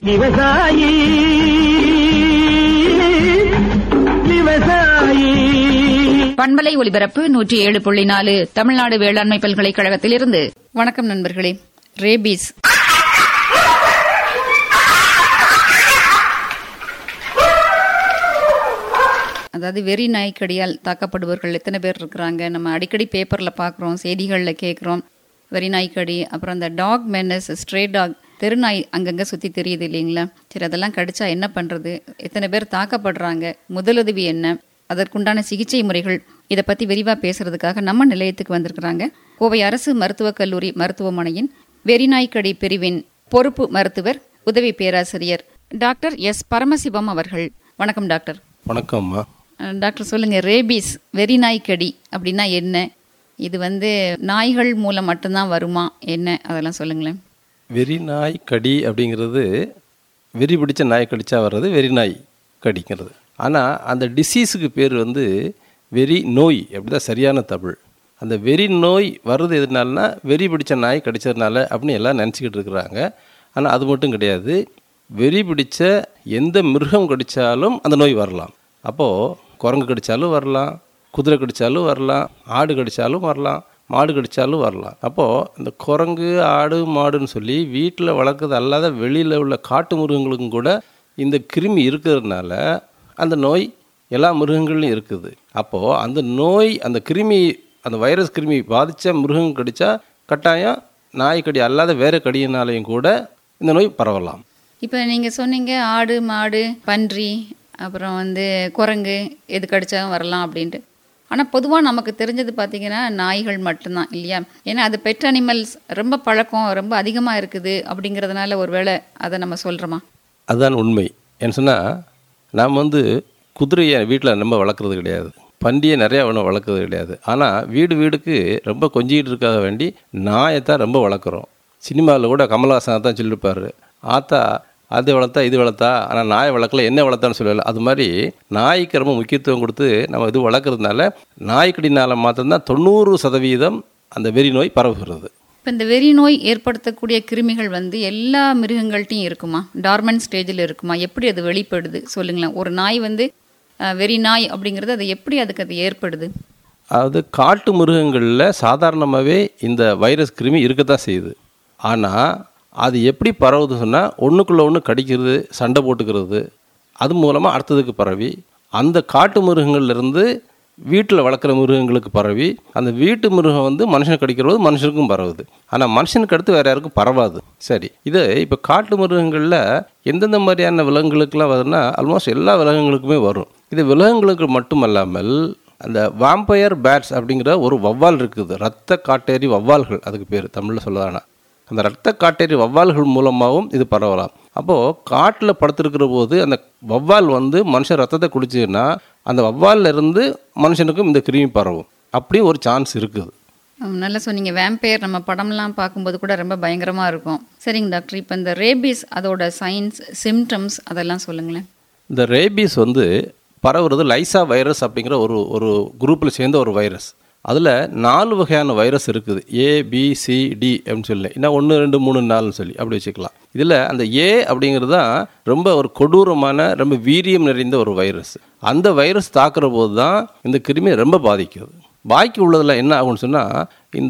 விவசாயி விவசாயி பண்பலை ஒலிபரப்பு நூற்றி ஏழு புள்ளி நாலு தமிழ்நாடு வேளாண்மை பல்கலைக்கழகத்திலிருந்து வணக்கம் நண்பர்களே ரேபீஸ் அதாவது வெறி நாய்க்கடியால் தாக்கப்படுபவர்கள் எத்தனை பேர் இருக்கிறாங்க நம்ம அடிக்கடி பேப்பரில் பார்க்குறோம் செய்திகளில் கேட்குறோம் வெறி நாய்க்கடி அப்புறம் அந்த டாக் மென்னஸ் ஸ்ட்ரே டாக் தெருநாய் அங்கங்கே சுற்றி தெரியுது இல்லைங்களா சரி அதெல்லாம் கடிச்சா என்ன பண்ணுறது எத்தனை பேர் தாக்கப்படுறாங்க முதலுதவி என்ன அதற்குண்டான சிகிச்சை முறைகள் இதை பற்றி விரிவாக பேசுறதுக்காக நம்ம நிலையத்துக்கு வந்திருக்கிறாங்க கோவை அரசு மருத்துவக் கல்லூரி மருத்துவமனையின் வெறிநாய்க்கடி பிரிவின் பொறுப்பு மருத்துவர் உதவி பேராசிரியர் டாக்டர் எஸ் பரமசிவம் அவர்கள் வணக்கம் டாக்டர் வணக்கம்மா அஹ், டாக்டர் சொல்லுங்க ரேபீஸ் வெறிநாய்க்கடி அப்படின்னா என்ன இது வந்து நாய்கள் மூலம் மட்டும்தான் வருமா என்ன அதெல்லாம் சொல்லுங்களேன் வெறி நாய் கடி அப்படிங்கிறது வெறி பிடிச்ச நாய் கடிச்சா வர்றது வெறி நாய் கடிங்கிறது ஆனால் அந்த டிசீஸுக்கு பேர் வந்து வெறி நோய் அப்படிதான் சரியான தமிழ் அந்த வெறி நோய் வர்றது எதுனாலனா வெறி பிடிச்ச நாய் கடிச்சதுனால அப்படின்னு எல்லாம் நினச்சிக்கிட்டு இருக்கிறாங்க ஆனால் அது மட்டும் கிடையாது வெறி பிடிச்ச எந்த மிருகம் கடித்தாலும் அந்த நோய் வரலாம் அப்போது குரங்கு கடித்தாலும் வரலாம் குதிரை கடித்தாலும் வரலாம் ஆடு கடித்தாலும் வரலாம் மாடு கடித்தாலும் வரலாம் அப்போது இந்த குரங்கு ஆடு மாடுன்னு சொல்லி வீட்டில் வளர்க்குறது அல்லாத வெளியில் உள்ள காட்டு மிருகங்களுக்கும் கூட இந்த கிருமி இருக்கிறதுனால அந்த நோய் எல்லா மிருகங்கள்லையும் இருக்குது அப்போது அந்த நோய் அந்த கிருமி அந்த வைரஸ் கிருமி பாதித்த மிருகம் கடித்தா கட்டாயம் நாய் கடி அல்லாத வேறு கடியினாலையும் கூட இந்த நோய் பரவலாம் இப்போ நீங்கள் சொன்னீங்க ஆடு மாடு பன்றி அப்புறம் வந்து குரங்கு எது கடிச்சாலும் வரலாம் அப்படின்ட்டு ஆனால் பொதுவாக நமக்கு தெரிஞ்சது பார்த்தீங்கன்னா நாய்கள் மட்டும்தான் இல்லையா ஏன்னா அது பெட் அனிமல்ஸ் ரொம்ப பழக்கம் ரொம்ப அதிகமாக இருக்குது அப்படிங்கிறதுனால ஒருவேளை அதை நம்ம சொல்கிறோமா அதுதான் உண்மை ஏன்னு சொன்னால் நாம் வந்து குதிரையை வீட்டில் நம்ம வளர்க்குறது கிடையாது பண்டியை நிறையா ஒன்றும் வளர்க்குறது கிடையாது ஆனால் வீடு வீடுக்கு ரொம்ப கொஞ்சிக்கிட்டு இருக்காக வேண்டி நாயை தான் ரொம்ப வளர்க்குறோம் சினிமாவில் கூட கமல்ஹாசன் தான் சொல்லியிருப்பார் ஆத்தா அது வளர்த்தா இது வளர்த்தா ஆனால் நாயை வளர்க்கல என்ன வளர்த்தான்னு சொல்லல அது மாதிரி நாய்க்கு ரொம்ப முக்கியத்துவம் கொடுத்து நம்ம இது வளர்க்குறதுனால நாய்க்கடினால் மாத்திரம்தான் தொண்ணூறு சதவீதம் அந்த வெறி நோய் பரவுகிறது இப்போ இந்த வெறி நோய் ஏற்படுத்தக்கூடிய கிருமிகள் வந்து எல்லா மிருகங்கள்ட்டையும் இருக்குமா டார்மன் ஸ்டேஜில் இருக்குமா எப்படி அது வெளிப்படுது சொல்லுங்களேன் ஒரு நாய் வந்து அஹ், வெறி நாய் அப்படிங்கிறது அது எப்படி அதுக்கு அது ஏற்படுது அதாவது காட்டு மிருகங்களில் சாதாரணமாகவே இந்த வைரஸ் கிருமி இருக்கத்தான் செய்யுது ஆனால் அது எப்படி பரவுது சொன்னால் ஒன்றுக்குள்ளே ஒன்று கடிக்கிறது சண்டை போட்டுக்கிறது அது மூலமாக அடுத்ததுக்கு பரவி அந்த காட்டு மிருகங்கள்லேருந்து வீட்டில் வளர்க்குற மிருகங்களுக்கு பரவி அந்த வீட்டு மிருகம் வந்து மனுஷனை கடிக்கிறது மனுஷனுக்கும் பரவுது ஆனால் மனுஷனுக்கு அடுத்து வேறு யாருக்கும் பரவாது சரி இது இப்போ காட்டு மிருகங்களில் எந்தெந்த மாதிரியான விலங்குகளுக்கெல்லாம் வருதுன்னா ஆல்மோஸ்ட் எல்லா விலங்குகளுக்குமே வரும் இது விலங்குகளுக்கு மட்டுமல்லாமல் அந்த வாம்பயர் பேட்ஸ் அப்படிங்கிற ஒரு வவ்வால் இருக்குது ரத்த காட்டேரி வவ்வால்கள் அதுக்கு பேர் தமிழில் சொல்லதானா அந்த ரத்த காட்டேரி வவ்வால்கள் மூலமாகவும் இது பரவலாம் அப்போது காட்டில் படுத்திருக்கிற போது அந்த வவ்வால் வந்து மனுஷன் ரத்தத்தை குடிச்சுன்னா அந்த வவ்வால்ல இருந்து மனுஷனுக்கும் இந்த கிருமி பரவும் அப்படியும் ஒரு சான்ஸ் இருக்குது ம், நல்லா சொன்னீங்க வேம்பயர் நம்ம படம்லாம் பார்க்கும்போது கூட ரொம்ப பயங்கரமாக இருக்கும் சரிங்க டாக்டர் இப்போ இந்த ரேபீஸ் அதோட சைன்ஸ் சிம்டம்ஸ் அதெல்லாம் சொல்லுங்களேன் இந்த ரேபீஸ் வந்து பரவுறது லைசா வைரஸ் அப்படிங்கிற ஒரு ஒரு குரூப்பில் சேர்ந்த ஒரு வைரஸ் அதில் நாலு வகையான வைரஸ் இருக்குது ஏ பி சி டி அப்படின்னு சொல்லி இன்னும் ஒன்று ரெண்டு மூணு நாலுன்னு சொல்லி அப்படி வச்சுக்கலாம் இதில் அந்த ஏ அப்படிங்கிறது தான் ரொம்ப ஒரு கொடூரமான ரொம்ப வீரியம் நிறைந்த ஒரு வைரஸ் அந்த வைரஸ் தாக்குற போது தான் இந்த கிருமி ரொம்ப பாதிக்குது பாக்கி உள்ளதில் என்ன ஆகும்னு சொன்னால் இந்த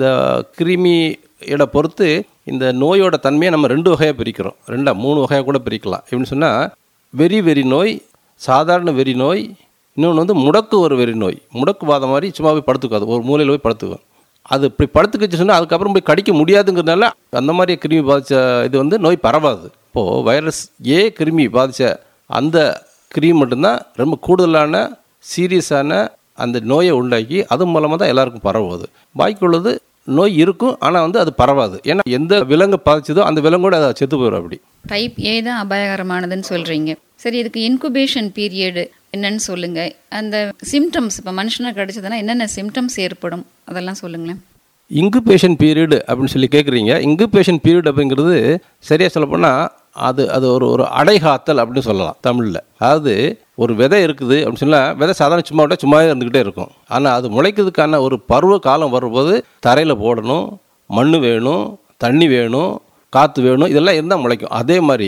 கிருமியோட பொறுத்து இந்த நோயோட தன்மையை நம்ம ரெண்டு வகையாக பிரிக்கிறோம் ரெண்டா மூணு வகையாக கூட பிரிக்கலாம் எப்படின்னு சொன்னால் வெறி வெறி நோய் சாதாரண வெறி நோய் இன்னொன்று வந்து முடக்கு ஒரு வெறி நோய் முடக்குவாதம் மாதிரி சும்மா போய் படுத்துக்காது ஒரு மூலையில் போய் படுத்துக்கும் அது இப்படி படுத்துக்கிச்சு சொன்னால் அதுக்கப்புறம் போய் கடிக்க முடியாதுங்கிறதுனால அந்த மாதிரி கிருமி பாதித்த இது வந்து நோய் பரவாது இப்போது வைரஸ் ஏ கிருமி பாதித்த அந்த கிருமி மட்டும்தான் ரொம்ப கூடுதலான சீரியஸான அந்த நோயை உண்டாக்கி அது மூலமாக தான் எல்லாருக்கும் பரவுவது பாக்கி உள்ளது நோய் இருக்கும் ஆனால் வந்து அது பரவாது ஏன்னா எந்த விலங்கு பாதிச்சதோ அந்த விலங்கோட அதை செத்து போயிடும் அப்படி டைப் ஏ தான் அபாயகரமானதுன்னு சொல்கிறீங்க சரி இதுக்கு இன்குபேஷன் பீரியடு என்னன்னு சொல்லுங்க அந்த சிம்டம்ஸ் இப்போ மனுஷனை கடிச்சதுன்னா என்னென்ன சிம்டம்ஸ் ஏற்படும் அதெல்லாம் சொல்லுங்களேன் இன்குபேஷன் பீரியடு அப்படின்னு சொல்லி கேட்குறீங்க இன்குபேஷன் பீரியட் அப்படிங்கிறது சரியாக சொல்லப்போனால் அது அது ஒரு ஒரு அடைகாத்தல் அப்படின்னு சொல்லலாம் தமிழில் அதாவது ஒரு விதை இருக்குது அப்படின்னு சொன்னால் விதை சாதாரண சும்மா விட்டால் சும்மாவே இருந்துக்கிட்டே இருக்கும் ஆனால் அது முளைக்கிறதுக்கான ஒரு பருவ காலம் வரும்போது தரையில் போடணும் மண் வேணும் தண்ணி வேணும் காற்று வேணும் இதெல்லாம் இருந்தால் முளைக்கும் அதே மாதிரி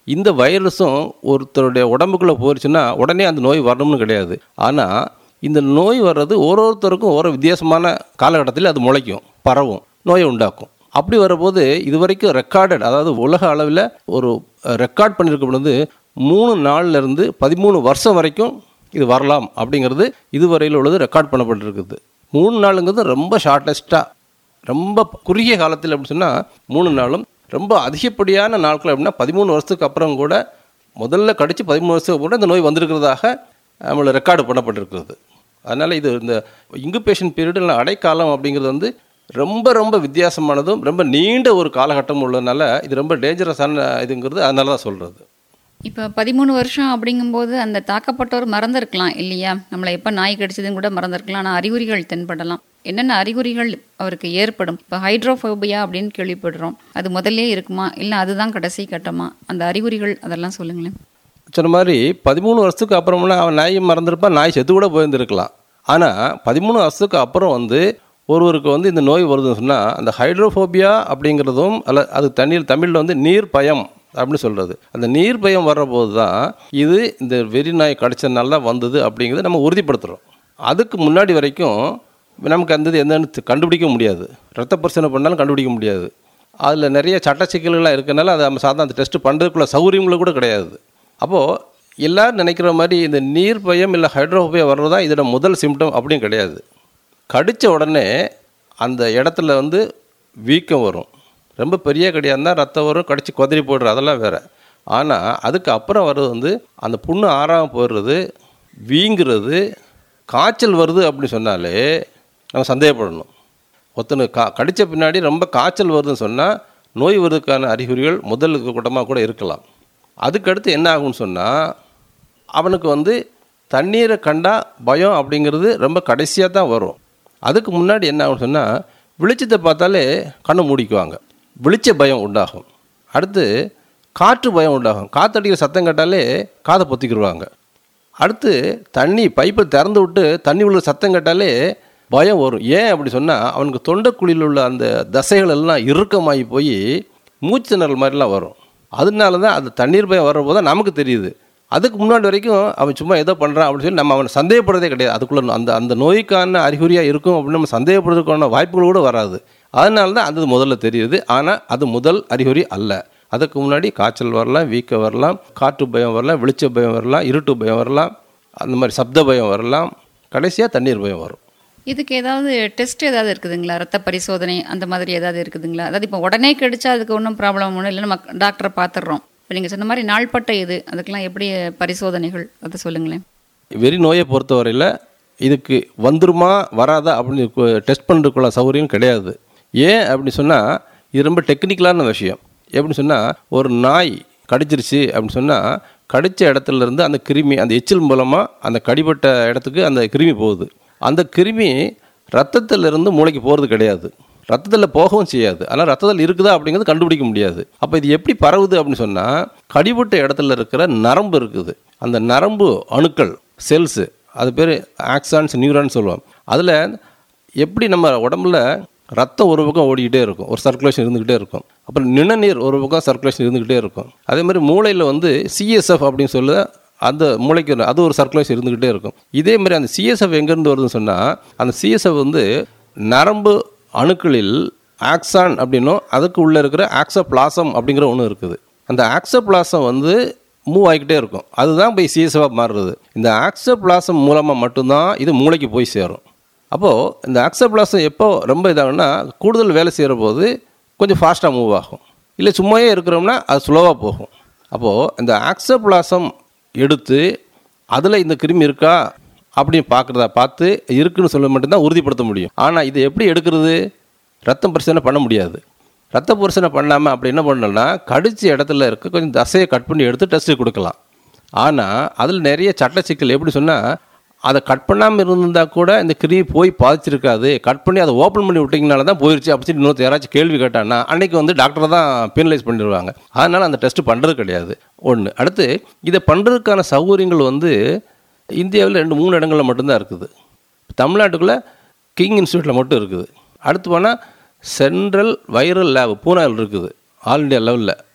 இந்த வைரஸும் ஒருத்தருடைய உடம்புக்குள்ளே போயிடுச்சுன்னா உடனே அந்த நோய் வரணும்னு கிடையாது ஆனால் இந்த நோய் வர்றது ஒரு ஒருத்தருக்கும் ஒரு வித்தியாசமான காலகட்டத்தில் அது முளைக்கும் பரவும் நோயை உண்டாக்கும் அப்படி வரும்போது இது வரைக்கும் ரெக்கார்டட் அதாவது உலக அளவில் ஒரு ரெக்கார்ட் பண்ணியிருக்க பொழுது மூணு நாள்ல இருந்து பதிமூணு வருஷம் வரைக்கும் இது வரலாம் அப்படிங்கிறது இதுவரையில் உள்ளது ரெக்கார்ட் பண்ணப்பட்டிருக்குது மூணு நாளுங்கிறது ரொம்ப ஷார்ட்டஸ்ட்டாக ரொம்ப குறுகிய காலத்தில் அப்படின்னு சொன்னால் மூணு நாளும் ரொம்ப அதிகப்படியான நாட்கள் அப்படின்னா பதிமூணு வருஷத்துக்கு அப்புறம் கூட முதல்ல கடிச்சு பதிமூணு வருஷத்துக்கு கூட இந்த நோய் வந்திருக்கிறதாக நம்மளை ரெக்கார்டு பண்ணப்பட்டிருக்கிறது அதனால் இது இந்த இங்குபேஷன் பீரியட் இல்லை அடைக்காலம் அப்படிங்கிறது வந்து ரொம்ப ரொம்ப வித்தியாசமானதும் ரொம்ப நீண்ட ஒரு காலகட்டம் உள்ளதுனால இது ரொம்ப டேஞ்சரஸான இதுங்கிறது அதனால தான் சொல்கிறது இப்போ பதிமூணு வருஷம் அப்படிங்கும்போது அந்த தாக்கப்பட்டவர் மறந்துருக்கலாம் இல்லையா நம்மளை எப்போ நாய் கடிச்சதுன்னு கூட மறந்துருக்கலாம் ஆனால் அறிகுறிகள் தென்படலாம் என்னென்ன அறிகுறிகள் அவருக்கு ஏற்படும் இப்போ ஹைட்ரோஃபோபியா அப்படின்னு கேள்விப்படுறோம் அது முதல்லே இருக்குமா இல்லை அதுதான் கடைசி கட்டமா அந்த அறிகுறிகள் அதெல்லாம் சொல்லுங்களேன் சொன்ன மாதிரி பதிமூணு வருஷத்துக்கு அப்புறம்னா அவன் நாயை மறந்துருப்பான் நாய் செத்து கூட போயிருந்துருக்கலாம் ஆனால் பதிமூணு வருஷத்துக்கு அப்புறம் வந்து ஒருவருக்கு வந்து இந்த நோய் வருதுன்னு சொன்னால் அந்த ஹைட்ரோஃபோபியா அப்படிங்கிறதும் அல்ல அது தண்ணீர் தமிழில் வந்து நீர் பயம் அப்படின்னு சொல்கிறது அந்த நீர் பயம் வர்றபோது தான் இது இந்த வெறி நாய் கடிச்சதுனால தான் வந்தது அப்படிங்கிறத நம்ம உறுதிப்படுத்துகிறோம் அதுக்கு முன்னாடி வரைக்கும் நமக்கு அந்த இது என்னன்னு கண்டுபிடிக்க முடியாது ரத்த பரிசோதனை பண்ணாலும் கண்டுபிடிக்க முடியாது அதில் நிறைய சட்ட சிக்கல்கள்லாம் இருக்கனால அதை நம்ம சாதாரண அந்த டெஸ்ட் பண்ணுறதுக்குள்ள சௌகரியங்களும் கூட கிடையாது அப்போது எல்லாரும் நினைக்கிற மாதிரி இந்த நீர் பயம் இல்லை ஹைட்ரோபோபியா வர்றது தான் இதோட முதல் சிம்டம் அப்படின்னு கிடையாது கடித்த உடனே அந்த இடத்துல வந்து வீக்கம் வரும் ரொம்ப பெரிய கடியாக இருந்தால் ரத்தம் வரும் கடிச்சு கொதறி போடுற அதெல்லாம் வேறு ஆனால் அதுக்கு அப்புறம் வர்றது வந்து அந்த புண்ணு ஆறாமல் போயிடுறது வீங்குறது காய்ச்சல் வருது அப்படின்னு சொன்னாலே நம்ம சந்தேகப்படணும் ஒருத்தனு கா கடித்த பின்னாடி ரொம்ப காய்ச்சல் வருதுன்னு சொன்னால் நோய் வருவதற்கான அறிகுறிகள் முதல் கூட்டமாக கூட இருக்கலாம் அதுக்கடுத்து என்ன ஆகும்னு சொன்னால் அவனுக்கு வந்து தண்ணீரை கண்டா பயம் அப்படிங்கிறது ரொம்ப கடைசியாக தான் வரும் அதுக்கு முன்னாடி என்ன ஆகும்னு சொன்னால் வெளிச்சத்தை பார்த்தாலே கண்ணை மூடிக்குவாங்க வெளிச்ச பயம் உண்டாகும் அடுத்து காற்று பயம் உண்டாகும் காற்றடிக்கிற சத்தம் கேட்டாலே காதை பொத்திக்கிடுவாங்க அடுத்து தண்ணி பைப்பை திறந்து விட்டு தண்ணி உள்ள சத்தம் கேட்டாலே பயம் வரும் ஏன் அப்படி சொன்னால் அவனுக்கு தொண்டைக்குழியில் உள்ள அந்த தசைகள் எல்லாம் இறுக்கமாகி போய் மூச்சு திணறல் மாதிரிலாம் வரும் அதனால தான் அந்த தண்ணீர் பயம் வர்றபோது தான் நமக்கு தெரியுது அதுக்கு முன்னாடி வரைக்கும் அவன் சும்மா ஏதோ பண்ணுறான் அப்படின்னு சொல்லி நம்ம அவனை சந்தேகப்படுறதே கிடையாது அதுக்குள்ளே அந்த அந்த நோய்க்கான அறிகுறியாக இருக்கும் அப்படின்னு நம்ம சந்தேகப்படுறதுக்கான வாய்ப்புகள் கூட வராது அதனால தான் அது முதல்ல தெரியுது ஆனால் அது முதல் அறிகுறி அல்ல அதுக்கு முன்னாடி காய்ச்சல் வரலாம் வீக்க வரலாம் காற்று பயம் வரலாம் வெளிச்ச பயம் வரலாம் இருட்டு பயம் வரலாம் அந்த மாதிரி சப்த பயம் வரலாம் கடைசியாக தண்ணீர் பயம் வரும் இதுக்கு ஏதாவது டெஸ்ட் ஏதாவது இருக்குதுங்களா ரத்த பரிசோதனை அந்த மாதிரி ஏதாவது இருக்குதுங்களா அதாவது இப்போ உடனே கிடைச்சா அதுக்கு ஒன்றும் ப்ராப்ளம் ஒன்றும் இல்லை நம்ம டாக்டரை பார்த்துடுறோம் இப்போ நீங்கள் சொன்ன மாதிரி நாள்பட்ட இது அதுக்கெல்லாம் எப்படி பரிசோதனைகள் அதை சொல்லுங்களேன் வெறி நோயை பொறுத்தவரையில் இதுக்கு வந்துருமா வராதா அப்படின்னு டெஸ்ட் பண்ணுறதுக்குள்ள சௌகரியம் கிடையாது ஏன் அப்படின்னு சொன்னால் இது ரொம்ப டெக்னிக்கலான விஷயம் எப்படின்னு சொன்னால் ஒரு நாய் கடிச்சிருச்சு அப்படின்னு சொன்னால் கடித்த இடத்துல இருந்து அந்த கிருமி அந்த எச்சில் மூலமாக அந்த கடிபட்ட இடத்துக்கு அந்த கிருமி போகுது அந்த கிருமி ரத்தத்திலிருந்து மூளைக்கு போகிறது கிடையாது ரத்தத்தில் போகவும் செய்யாது ஆனால் ரத்தத்தில் இருக்குதா அப்படிங்கிறது கண்டுபிடிக்க முடியாது அப்போ இது எப்படி பரவுது அப்படின்னு சொன்னால் கடிபட்ட இடத்துல இருக்கிற நரம்பு இருக்குது அந்த நரம்பு அணுக்கள் செல்ஸு அது பேர் ஆக்சான்ஸ் நியூரான்னு சொல்லுவோம் அதில் எப்படி நம்ம உடம்புல ரத்தம் ஒரு பக்கம் ஓடிக்கிட்டே இருக்கும் ஒரு சர்க்குலேஷன் இருந்துக்கிட்டே இருக்கும் அப்புறம் நிணநீர் ஒரு பக்கம் சர்க்குலேஷன் இருந்துக்கிட்டே இருக்கும் அதே மாதிரி மூளையில் வந்து சிஎஸ்எஃப் அப்படின்னு சொல்ல அந்த மூளைக்கு அது ஒரு சர்க்குலேஷன் இருந்துக்கிட்டே இருக்கும் இதே மாதிரி அந்த சிஎஸ்எஃப் எங்கேருந்து வருதுன்னு சொன்னால் அந்த சிஎஸ்எஃப் வந்து நரம்பு அணுக்களில் ஆக்சான் அப்படின்னும் அதுக்கு உள்ளே இருக்கிற ஆக்சோபிளாசம் அப்படிங்கிற ஒன்று இருக்குது அந்த ஆக்சோபிளாசம் வந்து மூவ் ஆகிக்கிட்டே இருக்கும் அதுதான் போய் சிஎஸ்எஃபாக மாறுறது இந்த ஆக்சோபிளாசம் மூலமாக மட்டும்தான் இது மூளைக்கு போய் சேரும் அப்போது இந்த ஆக்சோபிளாசம் எப்போ ரொம்ப இதாகுன்னா கூடுதல் வேலை செய்கிற போது கொஞ்சம் ஃபாஸ்ட்டாக மூவ் ஆகும் இல்லை சும்மாவே இருக்கிறோம்னா அது ஸ்லோவாக போகும் அப்போது இந்த ஆக்சோபிளாசம் எடுத்து அதில் இந்த கிருமி இருக்கா அப்படின்னு பார்க்குறதா பார்த்து இருக்குன்னு சொல்ல மட்டும்தான் உறுதிப்படுத்த முடியும் ஆனால் இது எப்படி எடுக்கிறது ரத்தம் பரிசோதனை பண்ண முடியாது ரத்த பரிசோதனை பண்ணாமல் அப்படி என்ன பண்ணணும்னா கடிச்ச இடத்துல இருக்க கொஞ்சம் தசையை கட் பண்ணி எடுத்து டெஸ்ட்டு கொடுக்கலாம் ஆனால் அதில் நிறைய சட்ட சிக்கல் எப்படி சொன்னால் அதை கட் பண்ணாமல் இருந்திருந்தால் கூட இந்த கிருமி போய் பாதிச்சிருக்காது கட் பண்ணி அதை ஓப்பன் பண்ணி விட்டிங்கனால தான் போயிடுச்சு அப்படி சொல்லி இன்னொருத்தர் யாராச்சும் கேள்வி கேட்டான்னா அன்றைக்கி வந்து டாக்டரை தான் பீனலைஸ் பண்ணிடுவாங்க அதனால் அந்த டெஸ்ட்டு பண்ணுறது கிடையாது ஒன்று அடுத்து இதை பண்ணுறதுக்கான சௌகரியங்கள் வந்து இந்தியாவில் ரெண்டு மூணு இடங்களில் மட்டும்தான் இருக்குது தமிழ்நாட்டுக்குள்ளே கிங் இன்ஸ்டியூட்டில் மட்டும் இருக்குது அடுத்து போனால் சென்ட்ரல் வைரல் லேப் பூனாவில் இருக்குது ஆல் இண்டியா லெவலில்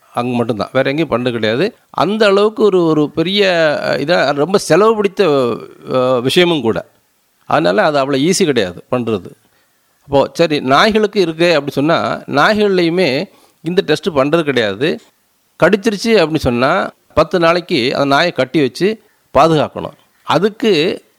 அங்கே மட்டும்தான் வேறு எங்கேயும் பண்ணுறது கிடையாது அந்த அளவுக்கு ஒரு ஒரு பெரிய இதாக ரொம்ப செலவு பிடித்த அஹ், விஷயமும் கூட அதனால் அது அவ்வளோ ஈஸி கிடையாது பண்ணுறது அப்போது சரி நாய்களுக்கு இருக்கு அப்படி சொன்னால் நாய்கள்லையுமே இந்த டெஸ்ட்டு பண்ணுறது கிடையாது கடிச்சிருச்சு அப்படின்னு சொன்னால் பத்து நாளைக்கு அந்த நாயை கட்டி வச்சு பாதுகாக்கணும் அதுக்கு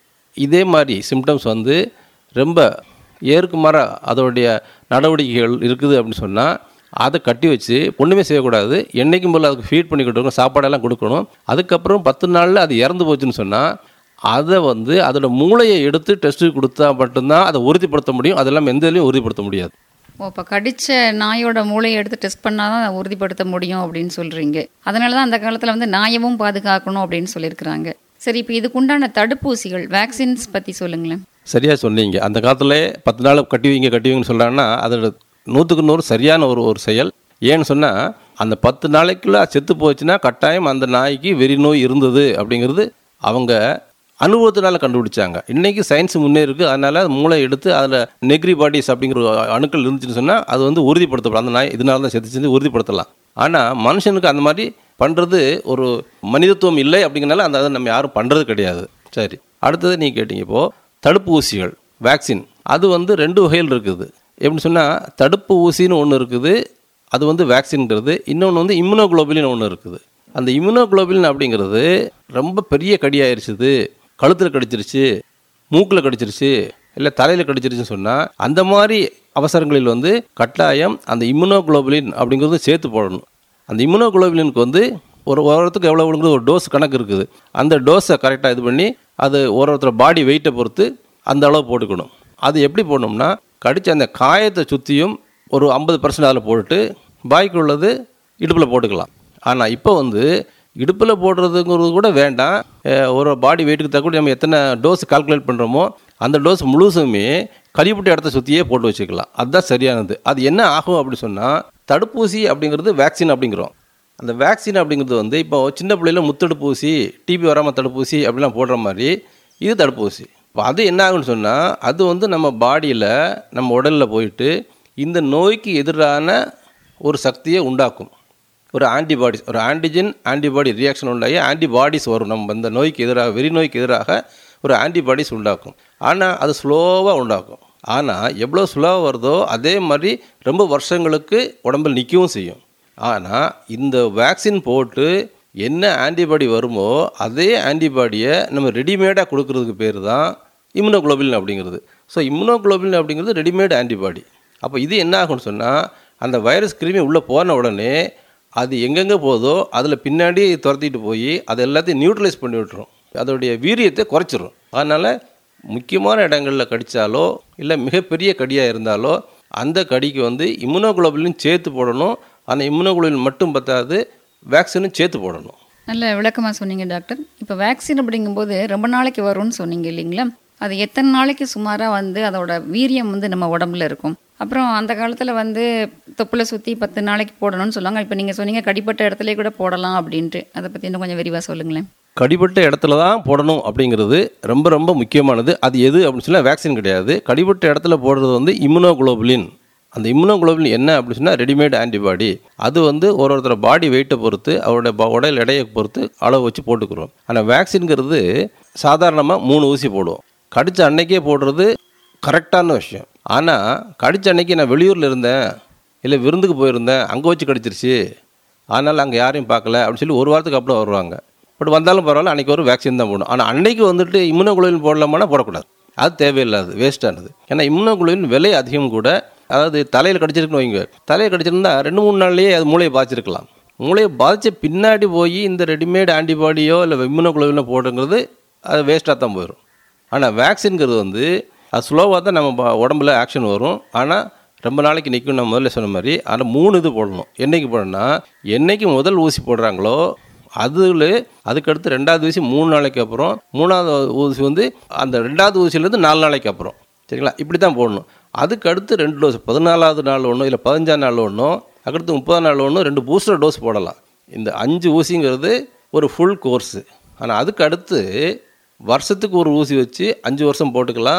இதே மாதிரி சிம்டம்ஸ் வந்து ரொம்ப ஏற்கு மாற அதோடைய நடவடிக்கைகள் இருக்குது அப்படின்னு சொன்னால் அதை கட்டி வச்சு ஒன்றுமே செய்யக்கூடாது என்றைக்கும் போல் அதுக்கு ஃபீட் பண்ணி கொடுக்கணும் சாப்பாடெல்லாம் கொடுக்கணும் அதுக்கப்புறம் பத்து நாளில் அது இறந்து போச்சுன்னு சொன்னால் அதை வந்து அதோட மூளையை எடுத்து டெஸ்ட்டு கொடுத்தா மட்டும்தான் அதை உறுதிப்படுத்த முடியும் அதெல்லாம் எந்த இதுலையும் உறுதிப்படுத்த முடியாது ஓ இப்போ கடிச்ச நாயோட மூளையை எடுத்து டெஸ்ட் பண்ணால் தான் உறுதிப்படுத்த முடியும் அப்படின்னு சொல்கிறீங்க அதனால தான் அந்த காலத்தில் வந்து நாயவும் பாதுகாக்கணும் அப்படின்னு சொல்லியிருக்கிறாங்க சரி இப்போ இதுக்குண்டான தடுப்பூசிகள் வேக்சின்ஸ் பற்றி சொல்லுங்களேன் சரியாக சொன்னீங்க அந்த காலத்தில் பத்து நாள் கட்டி வைங்க கட்டி வைங்கன்னு சொல்கிறாங்கன்னா அதோட நூற்றுக்கு நூறு சரியான ஒரு ஒரு செயல் ஏன்னு சொன்னால் அந்த பத்து நாளைக்குள்ள செத்து போச்சுன்னா கட்டாயம் அந்த நாய்க்கு வெறி நோய் இருந்தது அப்படிங்கிறது அவங்க அனுபவத்தினால கண்டுபிடிச்சாங்க இன்றைக்கி சயின்ஸ் முன்னேறிருக்கு அதனால் அது மூளை எடுத்து அதில் நெக்ரி பாடிஸ் அப்படிங்கிற ஒரு அணுக்கள் இருந்துச்சுன்னு சொன்னால் அது வந்து உறுதிப்படுத்தப்படும் அந்த நாய் இதனால தான் செத்து செஞ்சு உறுதிப்படுத்தலாம் ஆனால் மனுஷனுக்கு அந்த மாதிரி பண்ணுறது ஒரு மனிதத்துவம் இல்லை அப்படிங்கிறனால அந்த அதை நம்ம யாரும் பண்ணுறது கிடையாது சரி அடுத்தது நீங்கள் கேட்டீங்க இப்போது தடுப்பூசிகள் வேக்சின் அது வந்து ரெண்டு வகையில் இருக்குது எப்படின்னு சொன்னால் தடுப்பு ஊசின்னு ஒன்று இருக்குது அது வந்து வேக்சின்ங்கிறது இன்னொன்று வந்து இம்யூனோகுளோபிலின் ஒன்று இருக்குது அந்த இம்யூனோகுளோபிலின் அப்படிங்கிறது ரொம்ப பெரிய கடியாயிருச்சுது கழுத்தில் கடிச்சிருச்சு மூக்கில் கடிச்சிருச்சு இல்லை தலையில் கடிச்சிருச்சுன்னு சொன்னால் அந்த மாதிரி அவசரங்களில் வந்து கட்டாயம் அந்த இம்யூனோகுளோபுலின் அப்படிங்கிறது சேர்த்து போடணும் அந்த இம்யூனோகுளோபுலினுக்கு வந்து ஒரு ஒருத்தருக்கு எவ்வளோ விழுங்குறது ஒரு டோஸ் கணக்கு இருக்குது அந்த டோஸை கரெக்டாக இது பண்ணி அது ஒரு ஒருத்தர் பாடி வெயிட்டை பொறுத்து அந்த அளவு போட்டுக்கணும் அது எப்படி போடணும்னா கடிச்ச அந்த காயத்தை சுற்றியும் ஒரு ஐம்பது பர்சன்ட் அதில் போட்டுட்டு பாய்க்கு உள்ளது இடுப்பில் போட்டுக்கலாம் ஆனால் இப்போ வந்து இடுப்பில் போடுறதுங்கிறது கூட வேண்டாம் அஹ் ஒரு பாடி வெயிட்டுக்கு தக்க நம்ம எத்தனை டோஸ் கால்குலேட் பண்ணுறோமோ அந்த டோஸ் முழுசுமே கழிவுட்ட இடத்த சுற்றியே போட்டு வச்சுக்கலாம் அதுதான் சரியானது அது என்ன ஆகும் அப்படின்னு சொன்னால் தடுப்பூசி அப்படிங்கிறது வேக்சின் அப்படிங்கிறோம் அந்த வேக்சின் அப்படிங்கிறது வந்து இப்போ சின்ன பிள்ளையில முத்தடுப்பூசி டிபி வராமல் தடுப்பூசி அப்படிலாம் போடுற மாதிரி இது தடுப்பூசி இப்போ அது என்ன ஆகும்னு சொன்னால் அது வந்து நம்ம பாடியில் நம்ம உடலில் போயிட்டு இந்த நோய்க்கு எதிரான ஒரு சக்தியை உண்டாக்கும் ஒரு ஆன்டிபாடிஸ் ஒரு ஆன்டிஜென் ஆன்டிபாடி ரியாக்ஷன் உண்டாகி ஆன்டிபாடிஸ் வரும் நம்ம இந்த நோய்க்கு எதிராக வெறி நோய்க்கு எதிராக ஒரு ஆன்டிபாடிஸ் உண்டாக்கும் ஆனால் அது ஸ்லோவாக உண்டாக்கும் ஆனால் எவ்வளோ ஸ்லோவாக வருதோ அதே மாதிரி ரொம்ப வருஷங்களுக்கு உடம்பில் நிற்கவும் செய்யும் ஆனால் இந்த வேக்சின் போட்டு என்ன ஆன்டிபாடி வருமோ அதே ஆன்டிபாடியை நம்ம ரெடிமேடாக கொடுக்கறதுக்கு பேர் தான் இம்யூனோகுளோபிலின் அப்படிங்கிறது ஸோ இம்யூனோகுளோபிலின் அப்படிங்கிறது ரெடிமேட் ஆன்டிபாடி அப்போ இது என்ன ஆகும்னு சொன்னால் அந்த வைரஸ் கிருமி உள்ளே போன உடனே அது எங்கெங்கே போதோ அதில் பின்னாடி துரத்திட்டு போய் அதை எல்லாத்தையும் நியூட்ரலைஸ் பண்ணி விட்டுரும் அதோடைய வீரியத்தை குறைச்சிரும் அதனால் முக்கியமான இடங்களில் கடித்தாலோ இல்லை மிகப்பெரிய கடியாக இருந்தாலோ அந்த கடிக்கு வந்து இம்யூனோகுளோபிலின் சேர்த்து போடணும் அந்த இம்யூனோகுளோபிலின் மட்டும் பத்தாது வேக்சினும் சேர்த்து போடணும் நல்ல விளக்கமாக சொன்னீங்க டாக்டர் இப்போ வேக்சின் அப்படிங்கும்போது ரொம்ப நாளைக்கு வரும்னு சொன்னீங்க இல்லைங்களா அது எத்தனை நாளைக்கு சுமாராக வந்து அதோட வீரியம் வந்து நம்ம உடம்புல இருக்கும் அப்புறம் அந்த காலத்தில் வந்து தொப்புளை சுற்றி பத்து நாளைக்கு போடணும்னு சொல்லுவாங்க இப்போ நீங்கள் சொன்னீங்க கடிப்பட்ட இடத்துல கூட போடலாம் அப்படின்ட்டு அதை பற்றி இன்னும் கொஞ்சம் விரிவாக சொல்லுங்களேன் கடிபட்ட இடத்துல தான் போடணும் அப்படிங்கிறது ரொம்ப ரொம்ப முக்கியமானது அது எது அப்படின்னு சொன்னால் வேக்சின் கிடையாது கடிபட்ட இடத்துல போடுறது வந்து இம்யூனோகுளோபுலின் அந்த இம்யூனோகுளோபுலின் என்ன அப்படின்னு சொன்னால் ரெடிமேட் ஆன்டிபாடி அது வந்து ஒரு ஒருத்தர் பாடி வெயிட்டை பொறுத்து அவரோட ப- உடல் எடையை பொறுத்து அளவு வச்சு போட்டுக்கிறோம் ஆனால் வேக்சின்ங்கிறது சாதாரணமாக மூணு ஊசி போடுவோம் கடிச்ச அன்னைக்கே போடுறது கரெக்டான விஷயம் ஆனால் கடிச்ச அன்னைக்கு நான் வெளியூரில் இருந்தேன் இல்லை விருந்துக்கு போயிருந்தேன் அங்கே வச்சு கடிச்சிருச்சு அதனால் அங்கே யாரையும் பார்க்கல அப்படின்னு சொல்லி ஒரு வாரத்துக்கு அப்புறம் வருவாங்க பட் வந்தாலும் பரவாயில்ல அன்றைக்கி ஒரு வேக்சின் தான் போடணும் ஆனால் அன்னைக்கு வந்துட்டு இம்யூனோகுளோபின் போடலாமான்னா போடக்கூடாது அது தேவையில்லாது வேஸ்ட்டானது ஏன்னா இம்யூனோகுளோபின் விலை அதிகம் கூட அதாவது தலையில் கடிச்சிருக்குன்னு வைங்க தலையில் கடிச்சிருந்தா ரெண்டு மூணு நாள்லேயே அது மூளையை பாதிச்சிருக்கலாம் மூளையை பாதித்த பின்னாடி போய் இந்த ரெடிமேட் ஆன்டிபாடியோ இல்லை இம்யூனோகுளோபினோ போடுங்கிறது அது வேஸ்ட்டாக தான் போயிடும் ஆனால் வேக்சின்ங்கிறது வந்து அது ஸ்லோவாக தான் நம்ம ப- உடம்புல ஆக்ஷன் வரும் ஆனால் ரொம்ப நாளைக்கு நிற்கும் நான் முதல்ல சொன்ன மாதிரி ஆனால் மூணு இது போடணும் என்னைக்கு போடணும்னா என்னைக்கு முதல் ஊசி போடுறாங்களோ அதில் அதுக்கடுத்து ரெண்டாவது ஊசி மூணு நாளைக்கு அப்புறம் மூணாவது ஊசி வந்து அந்த ரெண்டாவது ஊசியிலேருந்து நாலு நாளைக்கு அப்புறம் சரிங்களா இப்படி தான் போடணும் அதுக்கு அடுத்து ரெண்டு டோஸ் பதினாலாவது நாள் ஒன்றும் இல்லை பதினஞ்சாம் நாள் ஒன்றும் அதுக்கடுத்து முப்பதாம் நாள் ஒன்றும் ரெண்டு பூஸ்டர் டோஸ் போடலாம் இந்த அஞ்சு ஊசிங்கிறது ஒரு ஃபுல் கோர்ஸு ஆனால் அதுக்கு அடுத்து வருஷத்துக்கு ஒரு ஊசி வச்சு அஞ்சு வருஷம் போட்டுக்கலாம்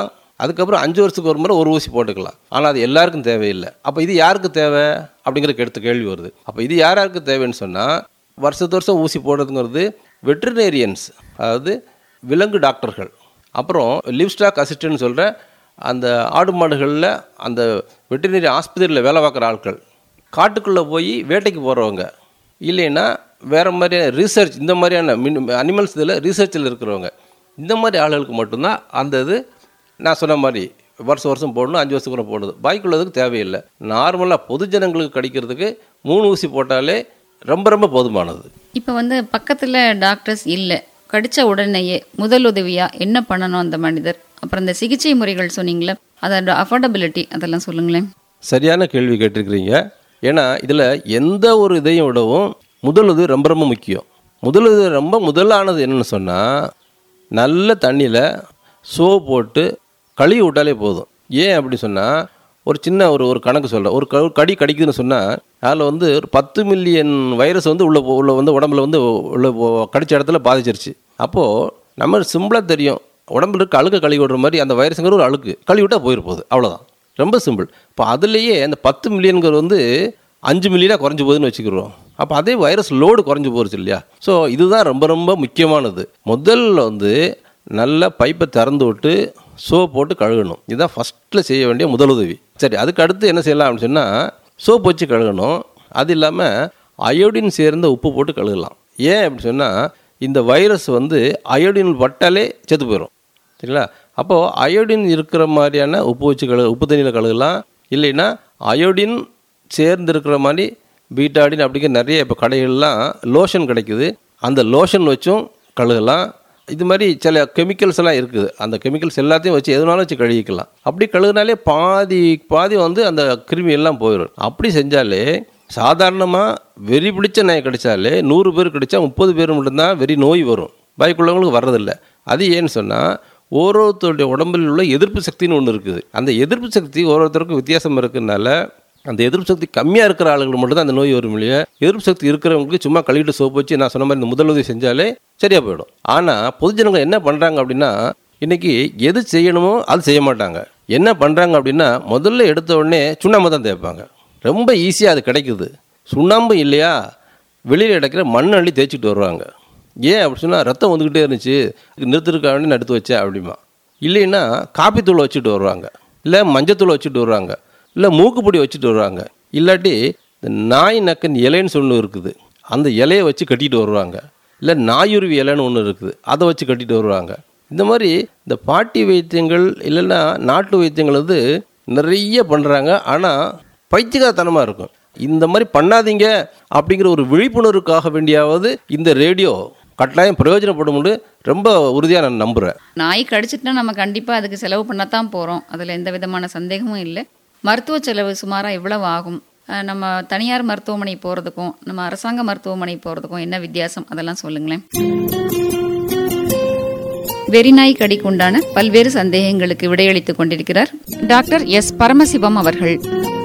அதுக்கப்புறம் அஞ்சு வருஷத்துக்கு ஒரு முறை ஒரு ஊசி போட்டுக்கலாம் ஆனால் அது எல்லாருக்கும் தேவையில்லை அப்போ இது யாருக்கு தேவை அப்படிங்கிற எடுத்த கேள்வி வருது அப்போ இது யார் யாருக்கு தேவைன்னு சொன்னால் வருஷத்து வருஷம் ஊசி போடுறதுங்கிறது வெட்ரினேரியன்ஸ் அதாவது விலங்கு டாக்டர்கள் அப்புறம் லிவ் ஸ்டாக் அசிஸ்டன்ட் சொல்கிற அந்த ஆடு மாடுகளில் அந்த வெட்டினரி ஆஸ்பத்திரியில் வேலை பார்க்குற ஆட்கள் காட்டுக்குள்ளே போய் வேட்டைக்கு போகிறவங்க இல்லைன்னா வேறு மாதிரியான ரீசர்ச் இந்த மாதிரியான மின் அனிமல்ஸ் இதில் ரீசர்ச்சில் இருக்கிறவங்க இந்த மாதிரி ஆளுகளுக்கு மட்டும்தான் அந்த இது நான் சொன்ன மாதிரி வருஷம் வருஷம் போடணும் அஞ்சு வருஷத்துக்கு கூட போடுது பாய்க்குள்ளதுக்கு தேவையில்லை நார்மலாக பொது ஜனங்களுக்கு கடிக்கிறதுக்கு மூணு ஊசி போட்டாலே ரொம்ப ரொம்ப போதுமானது இப்போ வந்து பக்கத்தில் டாக்டர்ஸ் இல்லை கடிச்ச உடனேயே முதல் உதவியா என்ன பண்ணணும் அந்த மனிதர் அப்புறம் இந்த சிகிச்சை முறைகள் சொன்னீங்களே அதோட அஃபோர்டபிலிட்டி அதெல்லாம் சொல்லுங்களேன் சரியான கேள்வி கேட்டிருக்கிறீங்க ஏன்னா இதில் எந்த ஒரு இதையும் விடவும் முதலுதவி ரொம்ப ரொம்ப முக்கியம் முதலுதவி ரொம்ப முதலானது என்னன்னு சொன்னால் நல்ல தண்ணியில் சோ போட்டு கழுவி விட்டாலே போதும் ஏன் அப்படி சொன்னால் ஒரு சின்ன ஒரு ஒரு கணக்கு சொல்கிறேன் ஒரு க- கடி கடிக்குதுன்னு சொன்னால் அதில் வந்து ஒரு பத்து மில்லியன் வைரஸ் வந்து உள்ள போ- உள்ள வந்து உடம்புல வந்து உள்ள போ- கடிச்ச இடத்துல பாதிச்சிருச்சு அப்போது நம்ம சிம்பிளாக தெரியும் உடம்புல இருக்க அழுக்க கழுவி விடுற மாதிரி அந்த வைரஸுங்கிற ஒரு அழுக்கு கழுவி விட்டால் போயிரு போகுது அவ்வளோதான் ரொம்ப சிம்பிள் இப்போ அதுலேயே அந்த பத்து மில்லியனுங்கிறது வந்து அஞ்சு மில்லியனாக குறைஞ்சி போகுதுன்னு வச்சுக்கிறோம் அப்போ அதே வைரஸ் லோடு குறைஞ்சி போச்சு இல்லையா ஸோ இதுதான் ரொம்ப ரொம்ப முக்கியமானது முதல்ல வந்து நல்ல பைப்பை திறந்து விட்டு சோப் போட்டு கழுகணும் இதுதான் ஃபஸ்ட்டில் செய்ய வேண்டிய முதலுதவி சரி அதுக்கு அடுத்து என்ன செய்யலாம் அப்படின்னு சொன்னால் சோப் வச்சு கழுகணும் அது இல்லாமல் அயோடின் சேர்ந்த உப்பு போட்டு கழுகலாம் ஏன் அப்படின்னு சொன்னால் இந்த வைரஸ் வந்து அயோடின் பட்டாலே செத்து போயிடும் சரிங்களா அப்போது அயோடின் இருக்கிற மாதிரியான உப்பு வச்சு கழுகு உப்பு தண்ணியில் கழுகலாம் இல்லைன்னா அயோடின் சேர்ந்து இருக்கிற மாதிரி பீட்டாடின் அப்படிங்கிற நிறைய இப்போ கடைகள்லாம் லோஷன் கிடைக்குது அந்த லோஷன் வச்சும் கழுகலாம் இது மாதிரி சில கெமிக்கல்ஸ் எல்லாம் இருக்குது அந்த கெமிக்கல்ஸ் எல்லாத்தையும் வச்சு எதுனாலும் வச்சு கழுவிக்கலாம் அப்படி கழுகுனாலே பாதி பாதி வந்து அந்த கிருமி எல்லாம் போயிடும் அப்படி செஞ்சாலே சாதாரணமாக வெறி பிடிச்ச நாய் கடிச்சாலே நூறு பேர் கடிச்சா முப்பது பேர் மட்டும்தான் வெறி நோய் வரும் பாய்க்குள்ளவங்களுக்கு வர்றதில்ல அது ஏன்னு சொன்னால் ஒவ்வொருத்தருடைய உடம்பில் உள்ள எதிர்ப்பு சக்தின்னு ஒன்று இருக்குது அந்த எதிர்ப்பு சக்தி ஒவ்வொருத்தருக்கும் வித்தியாசம் இருக்கிறதுனால அந்த எதிர்ப்பு சக்தி கம்மியாக இருக்கிற ஆளுங்களுக்கு மட்டும்தான் அந்த நோய் வரும் இல்லையா எதிர்ப்பு சக்தி இருக்கிறவங்களுக்கு சும்மா கழுவிட்டு சோப்பு வச்சு நான் சொன்ன மாதிரி இந்த முதலுதவி செஞ்சாலே சரியாக போயிடும் ஆனால் பொதுஜனங்க என்ன பண்ணுறாங்க அப்படின்னா இன்னைக்கு எது செய்யணுமோ அது செய்ய மாட்டாங்க என்ன பண்ணுறாங்க அப்படின்னா முதல்ல எடுத்த உடனே சுண்ணாம்பு தான் தேய்ப்பாங்க ரொம்ப ஈஸியாக அது கிடைக்குது சுண்ணாம்பு இல்லையா வெளியில் கிடைக்கிற மண் அள்ளி தேய்ச்சிட்டு வருவாங்க ஏன் அப்படி சொன்னால் ரத்தம் வந்துக்கிட்டே இருந்துச்சு நிறுத்திருக்க வேண்டி எடுத்து வச்சேன் அப்படிமா இல்லைன்னா காப்பித்தூள் வச்சுட்டு வருவாங்க இல்லை மஞ்சத்தூள் வச்சுட்டு வருவாங்க இல்லை மூக்குப்பொடி வச்சுட்டு வருவாங்க இல்லாட்டி இந்த நாய் நக்கன் இலைன்னு சொல்லி இருக்குது அந்த இலையை வச்சு கட்டிட்டு வருவாங்க இல்லை நாயுருவி இலைன்னு ஒன்று இருக்குது அதை வச்சு கட்டிட்டு வருவாங்க இந்த மாதிரி இந்த பாட்டி வைத்தியங்கள் இல்லைன்னா நாட்டு வைத்தியங்கள் வந்து நிறைய பண்ணுறாங்க ஆனால் பைத்தியகாரத்தனமாக இருக்கும் இந்த மாதிரி பண்ணாதீங்க அப்படிங்கிற ஒரு விழிப்புணர்வுக்காக வேண்டியாவது இந்த ரேடியோ கட்டாயம் பிரயோஜனப்படும்னு ரொம்ப உறுதியாக நான் நம்புகிறேன் நாய் கடிச்சிட்டுனா நம்ம கண்டிப்பாக அதுக்கு செலவு பண்ணத்தான் போகிறோம் அதில் எந்த விதமான சந்தேகமும் இல்லை மருத்துவ செலவு சுமாராக எவ்வளவு ஆகும் அஹ் நம்ம தனியார் மருத்துவமனை போகிறதுக்கும் நம்ம அரசாங்க மருத்துவமனை போகிறதுக்கும் என்ன வித்தியாசம் அதெல்லாம் சொல்லுங்களேன் வெறிநாய் கடிக்கு உண்டான பல்வேறு சந்தேகங்களுக்கு விடையளித்துக் கொண்டிருக்கிறார் டாக்டர் எஸ் பரமசிவம் அவர்கள்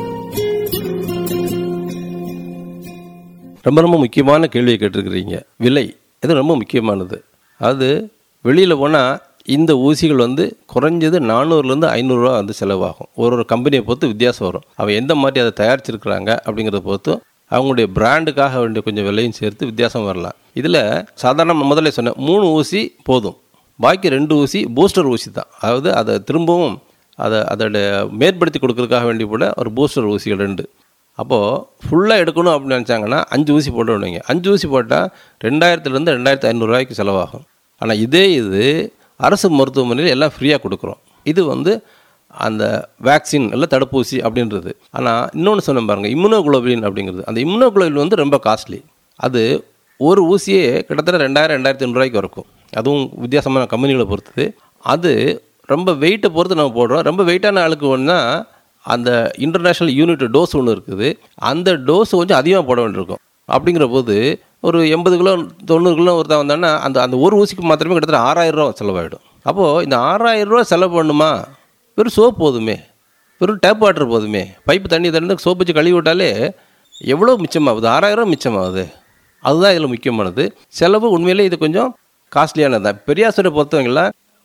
ரொம்ப ரொம்ப முக்கியமான கேள்வியை கேட்டிருக்கிறீங்க விலை இது ரொம்ப முக்கியமானது அது வெளியில் போனால் இந்த ஊசிகள் வந்து குறைஞ்சது நானூறுலேருந்து ஐநூறுரூவா வந்து செலவாகும் ஒரு ஒரு கம்பெனியை பொறுத்து வித்தியாசம் வரும் அவன் எந்த மாதிரி அதை தயாரிச்சிருக்கிறாங்க அப்படிங்கிறத பொறுத்து அவங்களுடைய பிராண்டுக்காக வேண்டிய கொஞ்சம் விலையும் சேர்த்து வித்தியாசம் வரலாம் இதில் சாதாரண முதல்ல சொன்னேன் மூணு ஊசி போதும் பாக்கி ரெண்டு ஊசி பூஸ்டர் ஊசி தான் அதாவது அதை திரும்பவும் அதை அதோட மேற்படுத்தி கொடுக்கறதுக்காக வேண்டி கூட ஒரு பூஸ்டர் ஊசிகள் ரெண்டு அப்போது ஃபுல்லாக எடுக்கணும் அப்படின்னு நினச்சாங்கன்னா அஞ்சு ஊசி போட்டுவிடுவீங்க அஞ்சு ஊசி போட்டால் ரெண்டாயிரத்துலேருந்து ரெண்டாயிரத்து ஐநூறுரூவாய்க்கு செலவாகும் ஆனால் இதே இது அரசு மருத்துவமனையில் எல்லாம் ஃப்ரீயாக கொடுக்குறோம் இது வந்து அந்த வேக்சின் இல்லை தடுப்பூசி அப்படின்றது ஆனால் இன்னொன்று சொன்ன பாருங்கள் இம்யூனோகுளோபின் அப்படிங்கிறது அந்த இம்யூனோகுளோபின் வந்து ரொம்ப காஸ்ட்லி அது ஒரு ஊசியே கிட்டத்தட்ட ரெண்டாயிரம் ரெண்டாயிரத்தி ஐநூறுரூவாய்க்கு இருக்கும் அதுவும் வித்தியாசமான கம்பெனிகளை பொறுத்தது அது ரொம்ப வெயிட்டை பொறுத்து நம்ம போடுறோம் ரொம்ப வெயிட்டான ஆளுக்கு ஒன்றா அந்த இன்டர்நேஷ்னல் யூனிட் டோஸ் ஒன்று இருக்குது அந்த டோஸ் கொஞ்சம் அதிகமாக போட வேண்டியிருக்கும் அப்படிங்கிற போது ஒரு எண்பது கிலோ தொண்ணூறு கிலோ ஒருத்தன் வந்தான்னா அந்த அந்த ஒரு ஊசிக்கு மாத்திரமே கிட்டத்தட்ட ஆறாயிரம் ரூபா செலவாயிடும் அப்போது இந்த ஆறாயிரம் ரூபா செலவு பண்ணுமா வெறும் சோப் போதுமே வெறும் டேப் வாட்டர் போதுமே பைப்பு தண்ணி தண்ணி சோப்பு வச்சு கழுவி விட்டாலே எவ்வளோ மிச்சமாகுது ஆறாயிரம் ரூபா மிச்சமாகுது அதுதான் இதில் முக்கியமானது செலவு உண்மையிலே இது கொஞ்சம் காஸ்ட்லியானது தான் பெரியாசுரை பொறுத்தவங்களாம்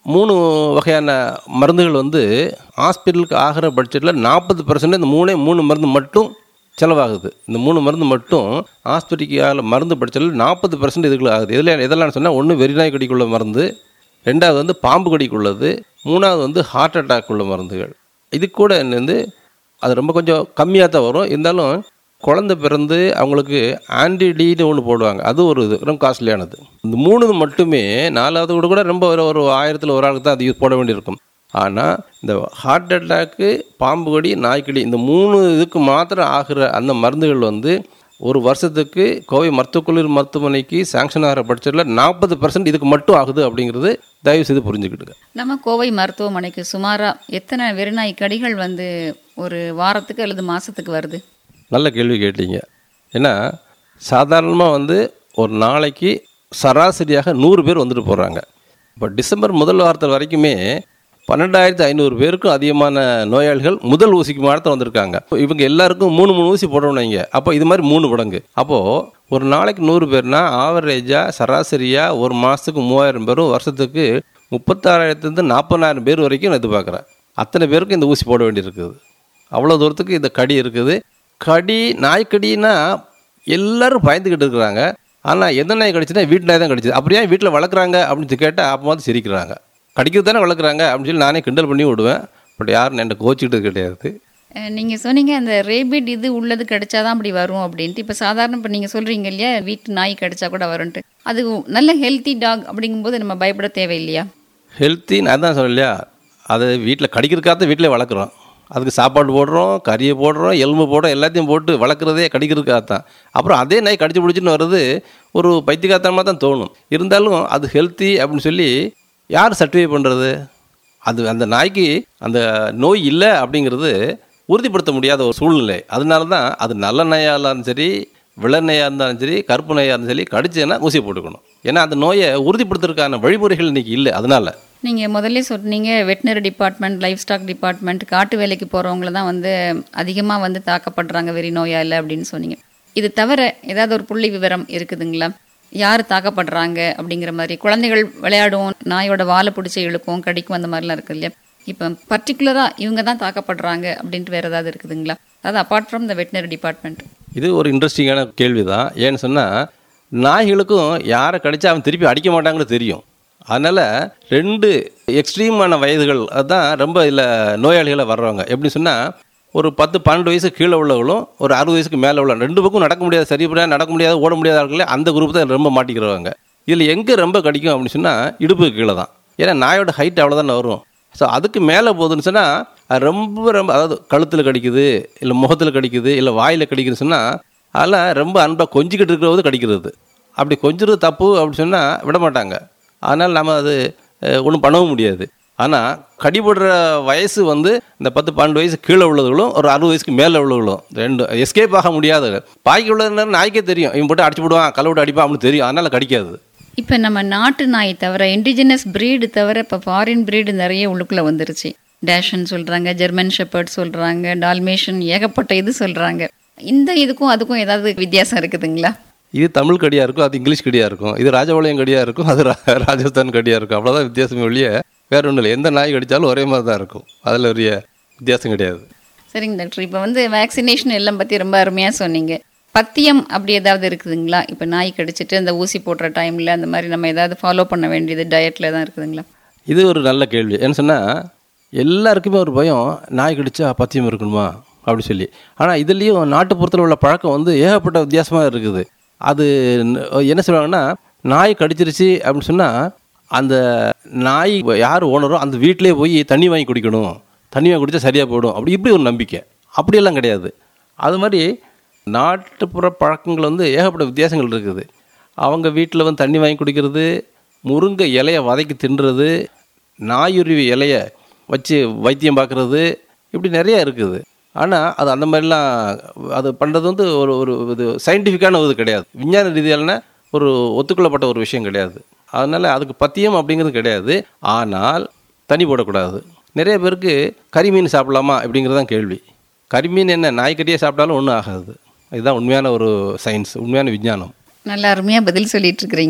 மூணு வகையான மருந்துகள் வந்து ஹாஸ்பிட்டலுக்கு ஆகிற பட்ஜெட்டில் நாற்பது பர்சன்ட் இந்த மூணே மூணு மருந்து மட்டும் செலவாகுது இந்த மூணு மருந்து மட்டும் ஹாஸ்பிட்டலுக்கு ஆகிற மருந்து பட்ஜெட்டில் நாற்பது பர்சன்ட் இதுக்குள்ள ஆகுது இதில் எதெல்லாம் சொன்னால் ஒன்று வெறிநாய் கடிக்குள்ள மருந்து ரெண்டாவது வந்து பாம்பு கடிக்குள்ளது மூணாவது வந்து ஹார்ட் அட்டாக் உள்ள மருந்துகள் இது கூட வந்து அது ரொம்ப கொஞ்சம் கம்மியாக தான் வரும் இருந்தாலும் குழந்தை பிறந்து அவங்களுக்கு ஆன்டிடின்னு ஒன்று போடுவாங்க அது ஒரு இது ரொம்ப காஸ்ட்லியானது இந்த மூணு மட்டுமே நாலாவது கூட கூட ரொம்ப ஒரு ஒரு ஆயிரத்தில் ஒரு ஆளுக்கு தான் அது யூஸ் போட வேண்டியிருக்கும் ஆனால் இந்த ஹார்ட் அட்டாக்கு பாம்பு கடி நாய்க்கடி இந்த மூணு இதுக்கு மாத்திரம் ஆகிற அந்த மருந்துகள் வந்து ஒரு வருஷத்துக்கு கோவை மருத்துவக்குளிர் மருத்துவமனைக்கு சாங்ஷன் ஆகிற பட்சத்தில் நாற்பது பர்சன்ட் இதுக்கு மட்டும் ஆகுது அப்படிங்கிறது தயவு செய்து புரிஞ்சுக்கிட்டுங்க நம்ம கோவை மருத்துவமனைக்கு சுமாராக எத்தனை வெறிநாய் கடிகள் வந்து ஒரு வாரத்துக்கு அல்லது மாதத்துக்கு வருது நல்ல கேள்வி கேட்டீங்க ஏன்னா சாதாரணமாக வந்து ஒரு நாளைக்கு சராசரியாக நூறு பேர் வந்துட்டு போகிறாங்க இப்போ டிசம்பர் முதல் வாரத்தில் வரைக்குமே பன்னெண்டாயிரத்து ஐநூறு பேருக்கும் அதிகமான நோயாளிகள் முதல் ஊசிக்கு மாத்திரம் வந்திருக்காங்க இப்போ இவங்க எல்லாருக்கும் மூணு மூணு ஊசி போடணும் இங்கே அப்போ இது மாதிரி மூணு மடங்கு அப்போது ஒரு நாளைக்கு நூறு பேர்னா ஆவரேஜாக சராசரியாக ஒரு மாதத்துக்கு மூவாயிரம் பேரும் வருஷத்துக்கு முப்பத்தாறாயிரத்துலேருந்து நாற்பதாயிரம் பேர் வரைக்கும் நான் எதிர்பார்க்குறேன் அத்தனை பேருக்கும் இந்த ஊசி போட வேண்டியிருக்குது அவ்வளோ தூரத்துக்கு இந்த கடி இருக்குது கடி நாய்க்கடின்னா எல்லாரும் பயந்துக்கிட்டு இருக்கிறாங்க ஆனால் எந்த நாய் கடிச்சுன்னா வீட்டு நாய் தான் கடிச்சது அப்படியே வீட்டில் வளர்க்குறாங்க அப்படின்னு கேட்டால் அப்போ வந்து சிரிக்கிறாங்க கடிக்கிறது தானே வளர்க்குறாங்க அப்படின்னு சொல்லி நானே கிண்டல் பண்ணி விடுவேன் பட் யாரும் என்கிட்ட கோச்சிக்கிட்டது கிடையாது நீங்கள் சொன்னீங்க அந்த ரேபிட் இது உள்ளது கிடைச்சாதான் அப்படி வரும் அப்படின்ட்டு இப்போ சாதாரண இப்போ நீங்கள் சொல்கிறீங்க இல்லையா வீட்டு நாய் கிடைச்சா கூட வரும்ன்ட்டு அது நல்ல ஹெல்த்தி டாக் அப்படிங்கும்போது நம்ம பயப்பட தேவையில்லையா ஹெல்த்தின்னு அதான் சொல்லலையா அதை வீட்டில் கடிக்கிறதுக்காக வீட்டிலே வளர்க்குறோம் அதுக்கு சாப்பாடு போடுறோம் கறியை போடுறோம் எலும்பு போடுறோம் எல்லாத்தையும் போட்டு வளர்க்குறதே கடிக்கிறதுக்காக தான் அப்புறம் அதே நாய் கடிச்சு பிடிச்சின்னு வர்றது ஒரு பைத்தியகாத்தனமாக தான் தோணும் இருந்தாலும் அது ஹெல்த்தி அப்படின்னு சொல்லி யார் சர்டிஃபை பண்ணுறது அது அந்த நாய்க்கு அந்த நோய் இல்லை அப்படிங்கிறது உறுதிப்படுத்த முடியாத ஒரு சூழ்நிலை அதனால தான் அது நல்ல நாயாக இருந்தாலும் சரி விளநோயாக இருந்தாலும் சரி கருப்பு நோயாக இருந்தாலும் சரி கடிச்சேன்னா ஊசி போட்டுக்கணும் ஏன்னா அந்த நோயை உறுதிப்படுத்துறதுக்கான வழிமுறைகள் இன்னைக்கு இல்லை அதனால நீங்கள் முதல்ல சொன்னீங்க veterinary department livestock department காட்டு வேலைக்கு போகிறவங்கள தான் வந்து அதிகமாக வந்து தாக்கப்படுறாங்க வெறி நோயால் அப்படின்னு சொன்னீங்க இது தவிர ஏதாவது ஒரு புள்ளி விவரம் இருக்குதுங்களா யார் தாக்கப்படுறாங்க அப்படிங்கிற மாதிரி குழந்தைகள் விளையாடும் நாயோட வாழை பிடிச்சி இழுக்கும் கடிக்கும் அந்த மாதிரிலாம் இருக்கு இல்லையா இப்போ பர்டிகுலராக இவங்க தான் தாக்கப்படுறாங்க அப்படின்ட்டு வேறு ஏதாவது இருக்குதுங்களா அதாவது apart from the veterinary department இது ஒரு இன்ட்ரெஸ்டிங்கான கேள்வி தான் ஏன்னு சொன்னால் நாய்களுக்கும் யாரை கடிச்சா அவன் திருப்பி அடிக்க மாட்டாங்கன்னு தெரியும் அதனால் ரெண்டு எக்ஸ்ட்ரீமான வயதுகள் அதுதான் ரொம்ப இதில் நோயாளிகளை வர்றவங்க எப்படி சொன்னால் ஒரு பத்து பன்னெண்டு வயசு கீழே உள்ளவங்களும் ஒரு அறுபது வயசுக்கு மேலே உள்ள ரெண்டு பக்கம் நடக்க முடியாது சரிப்படியாக நடக்க முடியாது ஓட முடியாத ஆட்களே அந்த குரூப் தான் ரொம்ப மாட்டிக்கிறவங்க இதில் எங்கே ரொம்ப கடிக்கும் அப்படின்னு சொன்னால் இடுப்புக்கு கீழே தான் ஏன்னா நாயோட ஹைட் அவ்வளோதானே வரும் ஸோ அதுக்கு மேலே போகுதுன்னு சொன்னால் அது ரொம்ப ரொம்ப அதாவது கழுத்தில் கடிக்குது இல்லை முகத்தில் கடிக்குது இல்லை வாயில் கடிக்குதுன்னு சொன்னால் அதெல்லாம் ரொம்ப அன்பாக கொஞ்சிக்கிட்டு இருக்கிறது கடிக்கிறது அப்படி கொஞ்சிறது தப்பு அப்படின்னு சொன்னால் விட மாட்டாங்க அதனால் நம்ம அது ஒன்றும் பண்ணவும் முடியாது ஆனால் கடிபடுற வயசு வந்து இந்த பத்து பன்னெண்டு வயசு கீழே உள்ளவர்களும் ஒரு அறுபது வயசுக்கு மேலே உள்ளவர்களும் ரெண்டு எஸ்கேப் ஆக முடியாது பாக்கி உள்ளது நாய்க்கே தெரியும் இவன் போட்டு அடிச்சு விடுவான் கல்லை விட்டு அடிப்பான் அப்படின்னு தெரியும் அதனால் கடிக்காது இப்போ நம்ம நாட்டு நாய் தவிர இண்டிஜினஸ் breed தவிர இப்போ ஃபாரின் breed நிறைய உள்ளுக்குள்ளே வந்துருச்சு டேஷன் சொல்கிறாங்க ஜெர்மன் ஷெப்பர்ட் சொல்கிறாங்க டால்மேஷன் ஏகப்பட்ட இது சொல்கிறாங்க இந்த இதுக்கும் அதுக்கும் ஏதாவது வித்தியாசம் இருக்குதுங்களா இது தமிழ் கடியாக இருக்கும் அது இங்கிலீஷ் கடியாக இருக்கும் இது ராஜபாளையம் கடியாக இருக்கும் அது ரா- ராஜஸ்தான் கடியாக இருக்கும் அவ்வளோதான் வித்தியாசமே ஒழிய வேற ஒன்றும் இல்லை எந்த நாய் கடித்தாலும் ஒரே மாதிரி தான் இருக்கும் அதில் ஒரு வித்தியாசம் கிடையாது சரிங்க டாக்டர் இப்போ வந்து வேக்சினேஷன் எல்லாம் பற்றி ரொம்ப அருமையாக சொன்னீங்க பத்தியம் அப்படி ஏதாவது இருக்குதுங்களா இப்போ நாய் கடிச்சிட்டு அந்த ஊசி போடுற டைமில் அந்த மாதிரி நம்ம ஏதாவது ஃபாலோ பண்ண வேண்டியது டயட்டில் தான் இருக்குதுங்களா இது ஒரு நல்ல கேள்வி ஏன்னு சொன்னால் எல்லாருக்குமே ஒரு பயம் நாய் கடிச்சா பத்தியம் இருக்கணுமா அப்படி சொல்லி ஆனால் இதுலேயும் நாட்டுப்புறத்தில் உள்ள பழக்கம் வந்து ஏகப்பட்ட வித்தியாசமாக இருக்குது அது ந- என்ன சொல்லுவாங்கன்னா நாய் கடிச்சிருச்சு அப்படின்னு சொன்னால் அந்த நாய் யார் ஓனரோ அந்த வீட்டிலே போய் தண்ணி வாங்கி குடிக்கணும் தண்ணி வாங்கி குடித்தா சரியாக போயிடும் அப்படி இப்படி ஒரு நம்பிக்கை அப்படியெல்லாம் கிடையாது அது மாதிரி நாட்டுப்புற பழக்கங்கள் வந்து ஏகப்பட்ட வித்தியாசங்கள் இருக்குது அவங்க வீட்டில் வந்து தண்ணி வாங்கி குடிக்கிறது முருங்கை இலையை வதக்கி தின்றது நாயுருவி இலைய வச்சு வைத்தியம் பார்க்குறது இப்படி நிறைய இருக்குது ஆனால் அது அந்த மாதிரிலாம் அது பண்ணுறது வந்து ஒரு ஒரு இது சயின்டிஃபிக்கான இது கிடையாது விஞ்ஞான ரீதியாலன ஒரு ஒத்துக்கொள்ளப்பட்ட ஒரு விஷயம் கிடையாது அதனால் அதுக்கு பத்தியம் அப்படிங்கிறது கிடையாது ஆனால் தண்ணி போடக்கூடாது நிறைய பேருக்கு கறிமீன் சாப்பிடலாமா அப்படிங்கிறது தான் கேள்வி கறிமீன் என்ன நாய்க்கட்டியே சாப்பிட்டாலும் ஒன்றும் ஆகாது இதுதான் உண்மையான ஒரு சயின்ஸ் உண்மையான விஞ்ஞானம் நல்ல அருமையாக பதில் சொல்லிட்டு இருக்கிறீங்க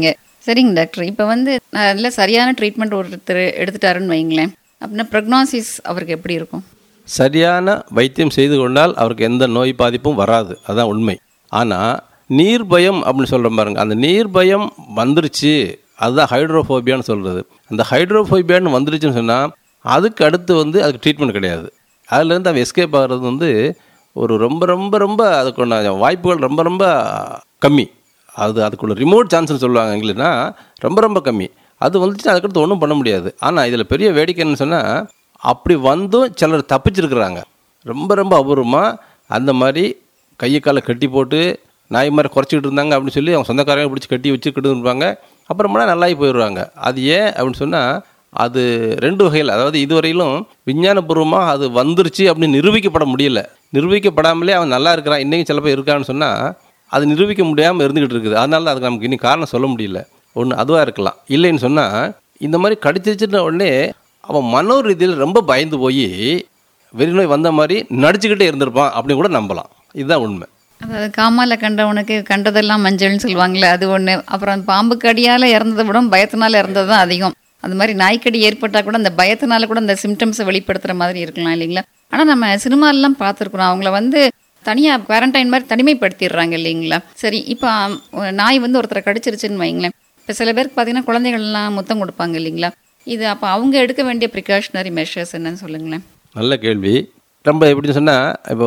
சரிங்க டாக்டர் இப்போ வந்து நல்ல சரியான ட்ரீட்மெண்ட் ஒருத்தர் எடுத்துட்டாருன்னு வைங்களேன் அப்படின்னா ப்ரெக்னாசிஸ் அவருக்கு எப்படி இருக்கும் சரியான வைத்தியம் செய்து கொண்டால் அவருக்கு எந்த நோய் பாதிப்பும் வராது அதான் உண்மை ஆனால் நீர் பயம் அப்படின்னு சொல்கிற பாருங்க அந்த நீர் பயம் வந்துருச்சு அதுதான் ஹைட்ரோஃபோபியான்னு சொல்கிறது அந்த ஹைட்ரோஃபோபியான்னு வந்துருச்சுன்னு சொன்னால் அதுக்கு அடுத்து வந்து அதுக்கு ட்ரீட்மெண்ட் கிடையாது அதுலேருந்து அவன் எஸ்கேப் ஆகிறது வந்து ஒரு ரொம்ப ரொம்ப ரொம்ப அதுக்குள்ள வாய்ப்புகள் ரொம்ப ரொம்ப கம்மி அது அதுக்குள்ள ரிமோட் சான்ஸ்னு சொல்லுவாங்க எங்களுக்குன்னா ரொம்ப ரொம்ப கம்மி அது வந்துச்சுன்னா அதுக்கடுத்து ஒன்றும் பண்ண முடியாது ஆனால் இதில் பெரிய வேடிக்கை என்னன்னு சொன்னால் அப்படி வந்தும் சிலர் தப்பிச்சிருக்கிறாங்க ரொம்ப ரொம்ப அபூர்வமாக அந்த மாதிரி கையை காலை கட்டி போட்டு நாய் மாதிரி குறைச்சிக்கிட்டு இருந்தாங்க அப்படின்னு சொல்லி அவங்க சொந்தக்காரங்க பிடிச்சி கட்டி வச்சுக்கிட்டு இருப்பாங்க அப்புறமா நல்லாகி போயிடுவாங்க அது ஏன் அப்படின்னு சொன்னால் அது ரெண்டு வகையில் அதாவது இதுவரையிலும் விஞ்ஞானபூர்வமாக அது வந்துருச்சு அப்படின்னு நிரூபிக்கப்பட முடியல நிரூபிக்கப்படாமலே அவன் நல்லா இருக்கிறான் இன்றைக்கும் சில பேர் இருக்கான்னு சொன்னால் அது நிரூபிக்க முடியாமல் இருந்துக்கிட்டு இருக்குது அதனால அதுக்கு நமக்கு இன்னும் காரணம் சொல்ல முடியல ஒன்று அதுவாக இருக்கலாம் இல்லைன்னு சொன்னால் இந்த மாதிரி கடிச்சிருச்சுன உடனே அவன் மனோ ரீதியில் ரொம்ப பயந்து போய் வெறி நோய் வந்த மாதிரி நடிச்சுக்கிட்டே இருந்திருப்பான் அப்படின்னு கூட நம்பலாம் இதுதான் உண்மை அதாவது காமால கண்டவனுக்கு கண்டதெல்லாம் மஞ்சள்னு சொல்லுவாங்களே அது ஒன்று அப்புறம் பாம்பு கடியால் இறந்ததை விட பயத்தினால இறந்தது தான் அதிகம் அது மாதிரி நாய்க்கடி ஏற்பட்டால் கூட அந்த பயத்தினால கூட அந்த சிம்டம்ஸை வெளிப்படுத்துகிற மாதிரி இருக்கலாம் இல்லைங்களா ஆனால் நம்ம சினிமாலெலாம் பார்த்துருக்குறோம் அவங்கள வந்து தனியாக குவாரண்டைன் மாதிரி தனிமைப்படுத்திடுறாங்க இல்லைங்களா சரி இப்போ நாய் வந்து ஒருத்தரை கடிச்சிருச்சுன்னு வைங்களேன் இப்போ சில பேருக்கு பார்த்தீங்கன்னா குழந்தைகள்லாம் முத்தம் கொடுப்பாங்க இல்லைங்களா இது அப்போ அவங்க எடுக்க வேண்டிய ப்ரிகாஷனரி மெஷர்ஸ் என்னன்னு சொல்லுங்களேன் நல்ல கேள்வி ரொம்ப எப்படின்னு சொன்னால் இப்போ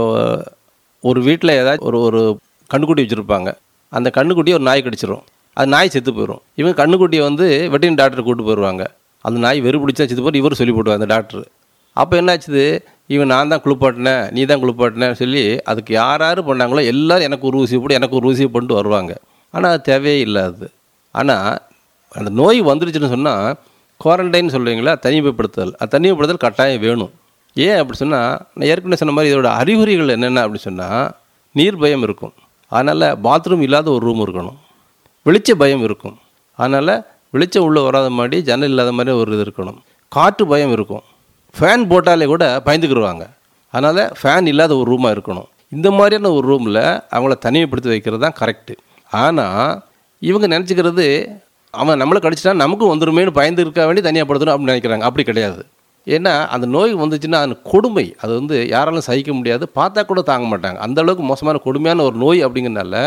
ஒரு வீட்டில் ஏதாச்சும் ஒரு ஒரு கண்ணுக்குட்டி வச்சுருப்பாங்க அந்த கண்ணுக்குட்டியை ஒரு நாய் கடிச்சிரும் அது நாய் செத்து போயிடும் இவங்க கண்ணுக்குட்டியை வந்து வெட்டின் டாக்டர் கூட்டு போயிடுவாங்க அந்த நாய் வெறி பிடிச்சா செத்து போய் இவர் சொல்லி போடுவார் அந்த டாக்டர் அப்போ என்னாச்சுது இவன் நான் தான் குளிப்பாட்டினேன் நீ தான் குளிப்பாட்டினேன்னு சொல்லி அதுக்கு யார் யார் பண்ணாங்களோ எல்லோரும் எனக்கு ஒரு ஊசி போட்டு எனக்கு ஒரு ஊசியை பண்ணிட்டு வருவாங்க ஆனால் அது தேவையே இல்லை அது ஆனால் அந்த நோய் வந்துருச்சுன்னு சொன்னால் குவாரண்டைன் சொல்கிறீங்களா தனிமைப்படுத்துதல் அது தனிமைப்படுத்தல் கட்டாயம் வேணும் ஏன் அப்படி சொன்னால் நான் ஏற்கனவே சொன்ன மாதிரி இதோட அறிகுறிகள் என்னென்ன அப்படி சொன்னால் நீர் பயம் இருக்கும் அதனால் பாத்ரூம் இல்லாத ஒரு ரூம் இருக்கணும் வெளிச்ச பயம் இருக்கும் அதனால் வெளிச்சம் உள்ளே வராத மாதிரி ஜன்னல் இல்லாத மாதிரி ஒரு இது இருக்கணும் காற்று பயம் இருக்கும் ஃபேன் போட்டாலே கூட பயந்துக்கிடுவாங்க அதனால் ஃபேன் இல்லாத ஒரு ரூமாக இருக்கணும் இந்த மாதிரியான ஒரு ரூமில் அவங்கள தனிமைப்படுத்தி வைக்கிறது தான் கரெக்டு ஆனால் இவங்க நினச்சிக்கிறது அவன் நம்மளை கடிச்சிட்டா நமக்கும் வந்துருமேனு பயந்து இருக்க வேண்டி தனியாக படுத்தணும் அப்படின்னு நினைக்கிறாங்க அப்படி கிடையாது ஏன்னா அந்த நோய் வந்துச்சுன்னா அந்த கொடுமை அது வந்து யாராலும் சகிக்க முடியாது பார்த்தா கூட தாங்க மாட்டாங்க அந்த அளவுக்கு மோசமான கொடுமையான ஒரு நோய் அப்படிங்கிறனால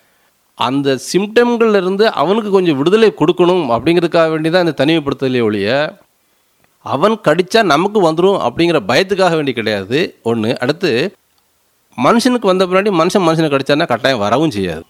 அந்த சிம்டம்கள்ல இருந்து அவனுக்கு கொஞ்சம் விடுதலை கொடுக்கணும் அப்படிங்கிறதுக்காக வேண்டி தான் இந்த தனிமைப்படுத்தலே ஒழிய அவன் கடிச்சா நமக்கு வந்துடும் அப்படிங்கிற பயத்துக்காக வேண்டி கிடையாது ஒன்று அடுத்து மனுஷனுக்கு வந்த பின்னாடி மனுஷன் மனுஷனை கடிச்சானா கட்டாயம் வரவும் செய்யாது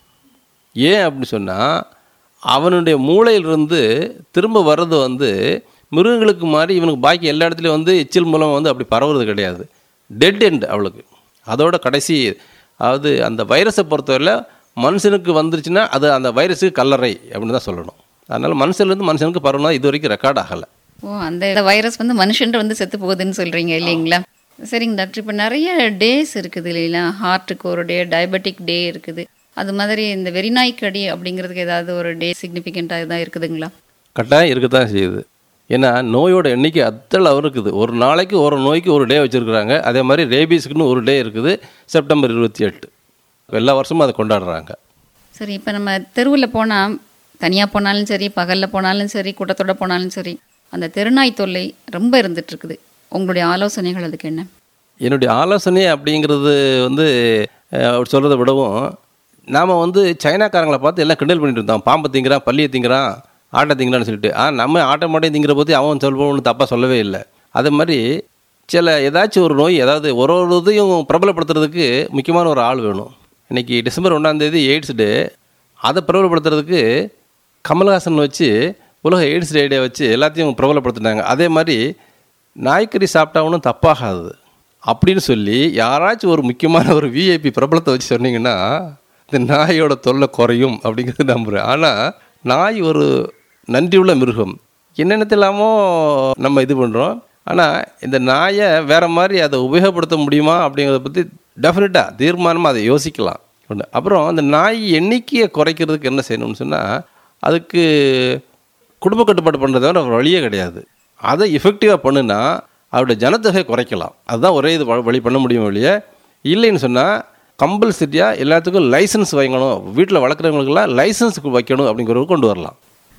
ஏன் அப்படி சொன்னால் அவனுடைய மூளையிலிருந்து திரும்ப வர்றது வந்து மிருகங்களுக்கு மாதிரி இவனுக்கு பாக்கி எல்லா இடத்துலையும் வந்து எச்சில் மூலம் வந்து அப்படி பரவுறது கிடையாது டெட் எண்ட் அவளுக்கு அதோட கடைசி அதாவது அந்த வைரஸை பொறுத்தவரையில் மனுஷனுக்கு வந்துருச்சுன்னா அது அந்த வைரஸுக்கு கல்லறை அப்படின்னு தான் சொல்லணும் அதனால் மனுஷன்லேருந்து மனுஷனுக்கு பரவணும் இது வரைக்கும் ரெக்கார்ட் ஆகலை ஓ அந்த வைரஸ் வந்து மனுஷன்ட்ட வந்து செத்து போகுதுன்னு சொல்கிறீங்க இல்லைங்களா சரிங்க டாக்டர் இப்போ நிறைய டேஸ் இருக்குது இல்லைங்களா ஹார்ட்டுக்கு ஒரு டே டயபெட்டிக் டே இருக்குது அது மாதிரி இந்த வெறிநாய்க்கடி அப்படிங்கிறதுக்கு ஏதாவது ஒரு டே சிக்னிஃபிகண்ட்டாக தான் இருக்குதுங்களா கட்டாயம் இருக்க தான் செய்யுது ஏன்னா நோயோட எண்ணிக்கை அத்தளவு இருக்குது ஒரு நாளைக்கு ஒரு நோய்க்கு ஒரு டே வச்சுருக்குறாங்க அதே மாதிரி ரேபீஸுக்குன்னு ஒரு டே இருக்குது செப்டம்பர் இருபத்தி எட்டு எல்லா வருஷமும் அதை கொண்டாடுறாங்க சரி இப்போ நம்ம தெருவில் போனால் தனியாக போனாலும் சரி பகலில் போனாலும் சரி கூட்டத்தோட போனாலும் சரி அந்த தெருநாய் தொல்லை ரொம்ப இருந்துட்டு இருக்குது உங்களுடைய ஆலோசனைகள் அதுக்கு என்ன என்னுடைய ஆலோசனை அப்படிங்கிறது வந்து அஹ், அவர் சொல்கிறத விடவும் நாம் வந்து சைனாக்காரங்களை பார்த்து எல்லாம் கிண்டல் பண்ணிட்டு இருந்தோம் பாம்பை திங்கிறான் பள்ளியை திங்கிறான் ஆட்டை திங்கிறான்னு சொல்லிட்டு ஆ நம்ம ஆட்டை மாட்டையும் திங்கிற பற்றி அவன் சொல்லுவோம்னு தப்பாக சொல்லவே இல்லை அதே மாதிரி சில ஏதாச்சும் ஒரு நோய் அதாவது ஒரு ஒரு இதையும் பிரபலப்படுத்துறதுக்கு முக்கியமான ஒரு ஆள் வேணும் இன்றைக்கி டிசம்பர் ஒன்றாந்தேதி எய்ட்ஸ் டே அதை பிரபலப்படுத்துறதுக்கு கமல்ஹாசன் வச்சு உலக எய்ட்ஸ் டே வச்சு எல்லாத்தையும் பிரபலப்படுத்தினாங்க அதே மாதிரி நாய்க்கறி சாப்பிட்டா ஒன்றும் தப்பாகாது அப்படின்னு சொல்லி யாராச்சும் ஒரு முக்கியமான ஒரு விஐபி பிரபலத்தை வச்சு சொன்னீங்கன்னா இந்த நாயோட தொல்லை குறையும் அப்படிங்கிறது நம்புகிறேன் ஆனால் நாய் ஒரு நன்றியுள்ள மிருகம் என்னென்னத்திலாமோ நம்ம இது பண்ணுறோம் ஆனால் இந்த நாயை வேற மாதிரி அதை உபயோகப்படுத்த முடியுமா அப்படிங்கிறத பற்றி டெஃபினட்டாக தீர்மானமாக அதை யோசிக்கலாம் ஒன்று அப்புறம் அந்த நாய் எண்ணிக்கையை குறைக்கிறதுக்கு என்ன செய்யணும்னு சொன்னால் அதுக்கு குடும்ப கட்டுப்பாடு பண்ணுறத தவிர வேற வழியே கிடையாது அதை எஃபெக்டிவாக பண்ணுனா அவருடைய ஜனத்தொகை குறைக்கலாம் அதுதான் ஒரே இது வ- வழி பண்ண முடியும் வழிய இல்லைன்னு சொன்னால் கம்பல்சரியாக எல்லாத்துக்கும் லைசன்ஸ் வைக்கணும் வீட்டில் வளர்க்குறவங்களுக்கெல்லாம் லைசன்ஸ் வைக்கணும் அப்படிங்கிறது கொண்டு வரலாம்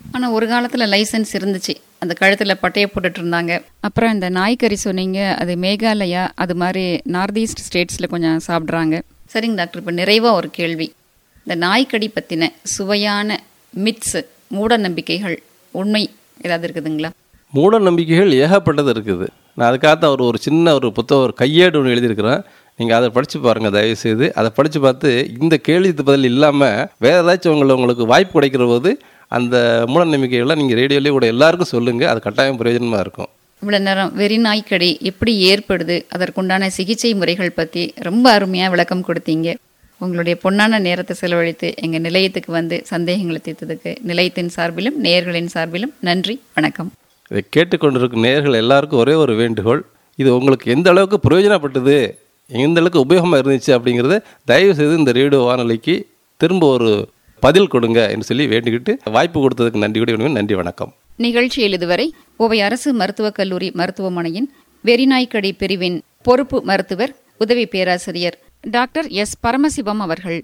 ஆனால் ஒரு காலத்தில் லைசன்ஸ் இருந்துச்சு அந்த கழுத்தில் பட்டையை போட்டுட்டு இருந்தாங்க அப்புறம் இந்த நாய்க்கறி சொன்னீங்க அது மேகாலயா அது மாதிரி நார்த் ஈஸ்ட் ஸ்டேட்ஸில் கொஞ்சம் சாப்பிட்றாங்க சரிங்க டாக்டர் இப்போ நிறைவாக ஒரு கேள்வி இந்த நாய்க்கடி பற்றின சுவையான மித்ஸ் மூட நம்பிக்கைகள் உண்மை ஏதாவது இருக்குதுங்களா மூட நம்பிக்கைகள் ஏகப்பட்டது இருக்குது நான் அதுக்காக தான் ஒரு ஒரு சின்ன ஒரு புத்தகம் ஒரு கையேடு ஒன்று எழுதியிருக்கிறேன் நீங்கள் அதை படித்து பாருங்கள் தயவுசெய்து அதை படித்து பார்த்து இந்த கேள்விக்கு பதில் இல்லாமல் வேறு ஏதாச்சும் உங்களை உங்களுக்கு வாய்ப்பு கிடைக்கிற போது அந்த மூட நம்பிக்கைகளை நீங்கள் ரேடியோலேயே கூட எல்லாருக்கும் சொல்லுங்கள் அது கட்டாயம் பிரயோஜனமாக இருக்கும் இவ்வளோ நேரம் வெறி நாய்க்கடி எப்படி ஏற்படுது அதற்குண்டான சிகிச்சை முறைகள் பற்றி ரொம்ப அருமையாக விளக்கம் கொடுத்தீங்க உங்களுடைய பொன்னான நேரத்தை செலவழித்து எங்கள் நிலையத்துக்கு வந்து சந்தேகங்களை தீர்த்ததுக்கு நிலையத்தின் சார்பிலும் நேயர்களின் சார்பிலும் நன்றி வணக்கம் இதை கேட்டுக்கொண்டிருக்கும் நேயர்கள் எல்லாருக்கும் ஒரே ஒரு வேண்டுகோள் இது உங்களுக்கு எந்த அளவுக்கு பிரயோஜனப்பட்டது எந்த அளவுக்கு உபயோகமாக இருந்துச்சு அப்படிங்கிறத தயவு செய்து இந்த ரேடியோ வானொலிக்கு திரும்ப ஒரு பதில் கொடுங்க என்று சொல்லி வேண்டிக்கிட்டு வாய்ப்பு கொடுத்ததுக்கு நன்றி கூட நன்றி வணக்கம் நிகழ்ச்சியில் இதுவரை கோவை அரசு மருத்துவக் கல்லூரி மருத்துவமனையின் வெறிநாய்க்கடி பிரிவின் பொறுப்பு மருத்துவர் உதவி பேராசிரியர் டாக்டர் எஸ் பரமசிவம் அவர்கள்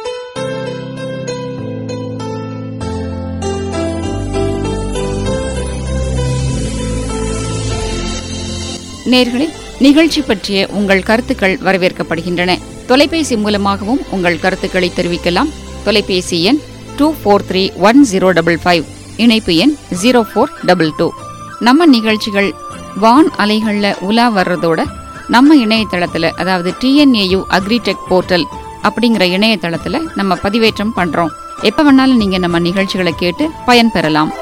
நேர்களே நிகழ்ச்சி பற்றிய உங்கள் கருத்துக்கள் வரவேற்கப்படுகின்றன தொலைபேசி மூலமாகவும் உங்கள் கருத்துக்களை தெரிவிக்கலாம் தொலைபேசி எண் two four three one zero double five இணைப்பு எண் ஜீரோ ஃபோர் டபுள் டூ நம்ம நிகழ்ச்சிகள் வான் அலைகளில் உலா வர்றதோட நம்ம இணையதளத்தில் அதாவது டிஎன்ஏயு அக்ரிடெக் போர்ட்டல் அப்படிங்கிற இணையதளத்தில் நம்ம பதிவேற்றம் பண்ணுறோம் எப்போ வேணாலும் நீங்கள் நம்ம நிகழ்ச்சிகளை கேட்டு பயன்பெறலாம்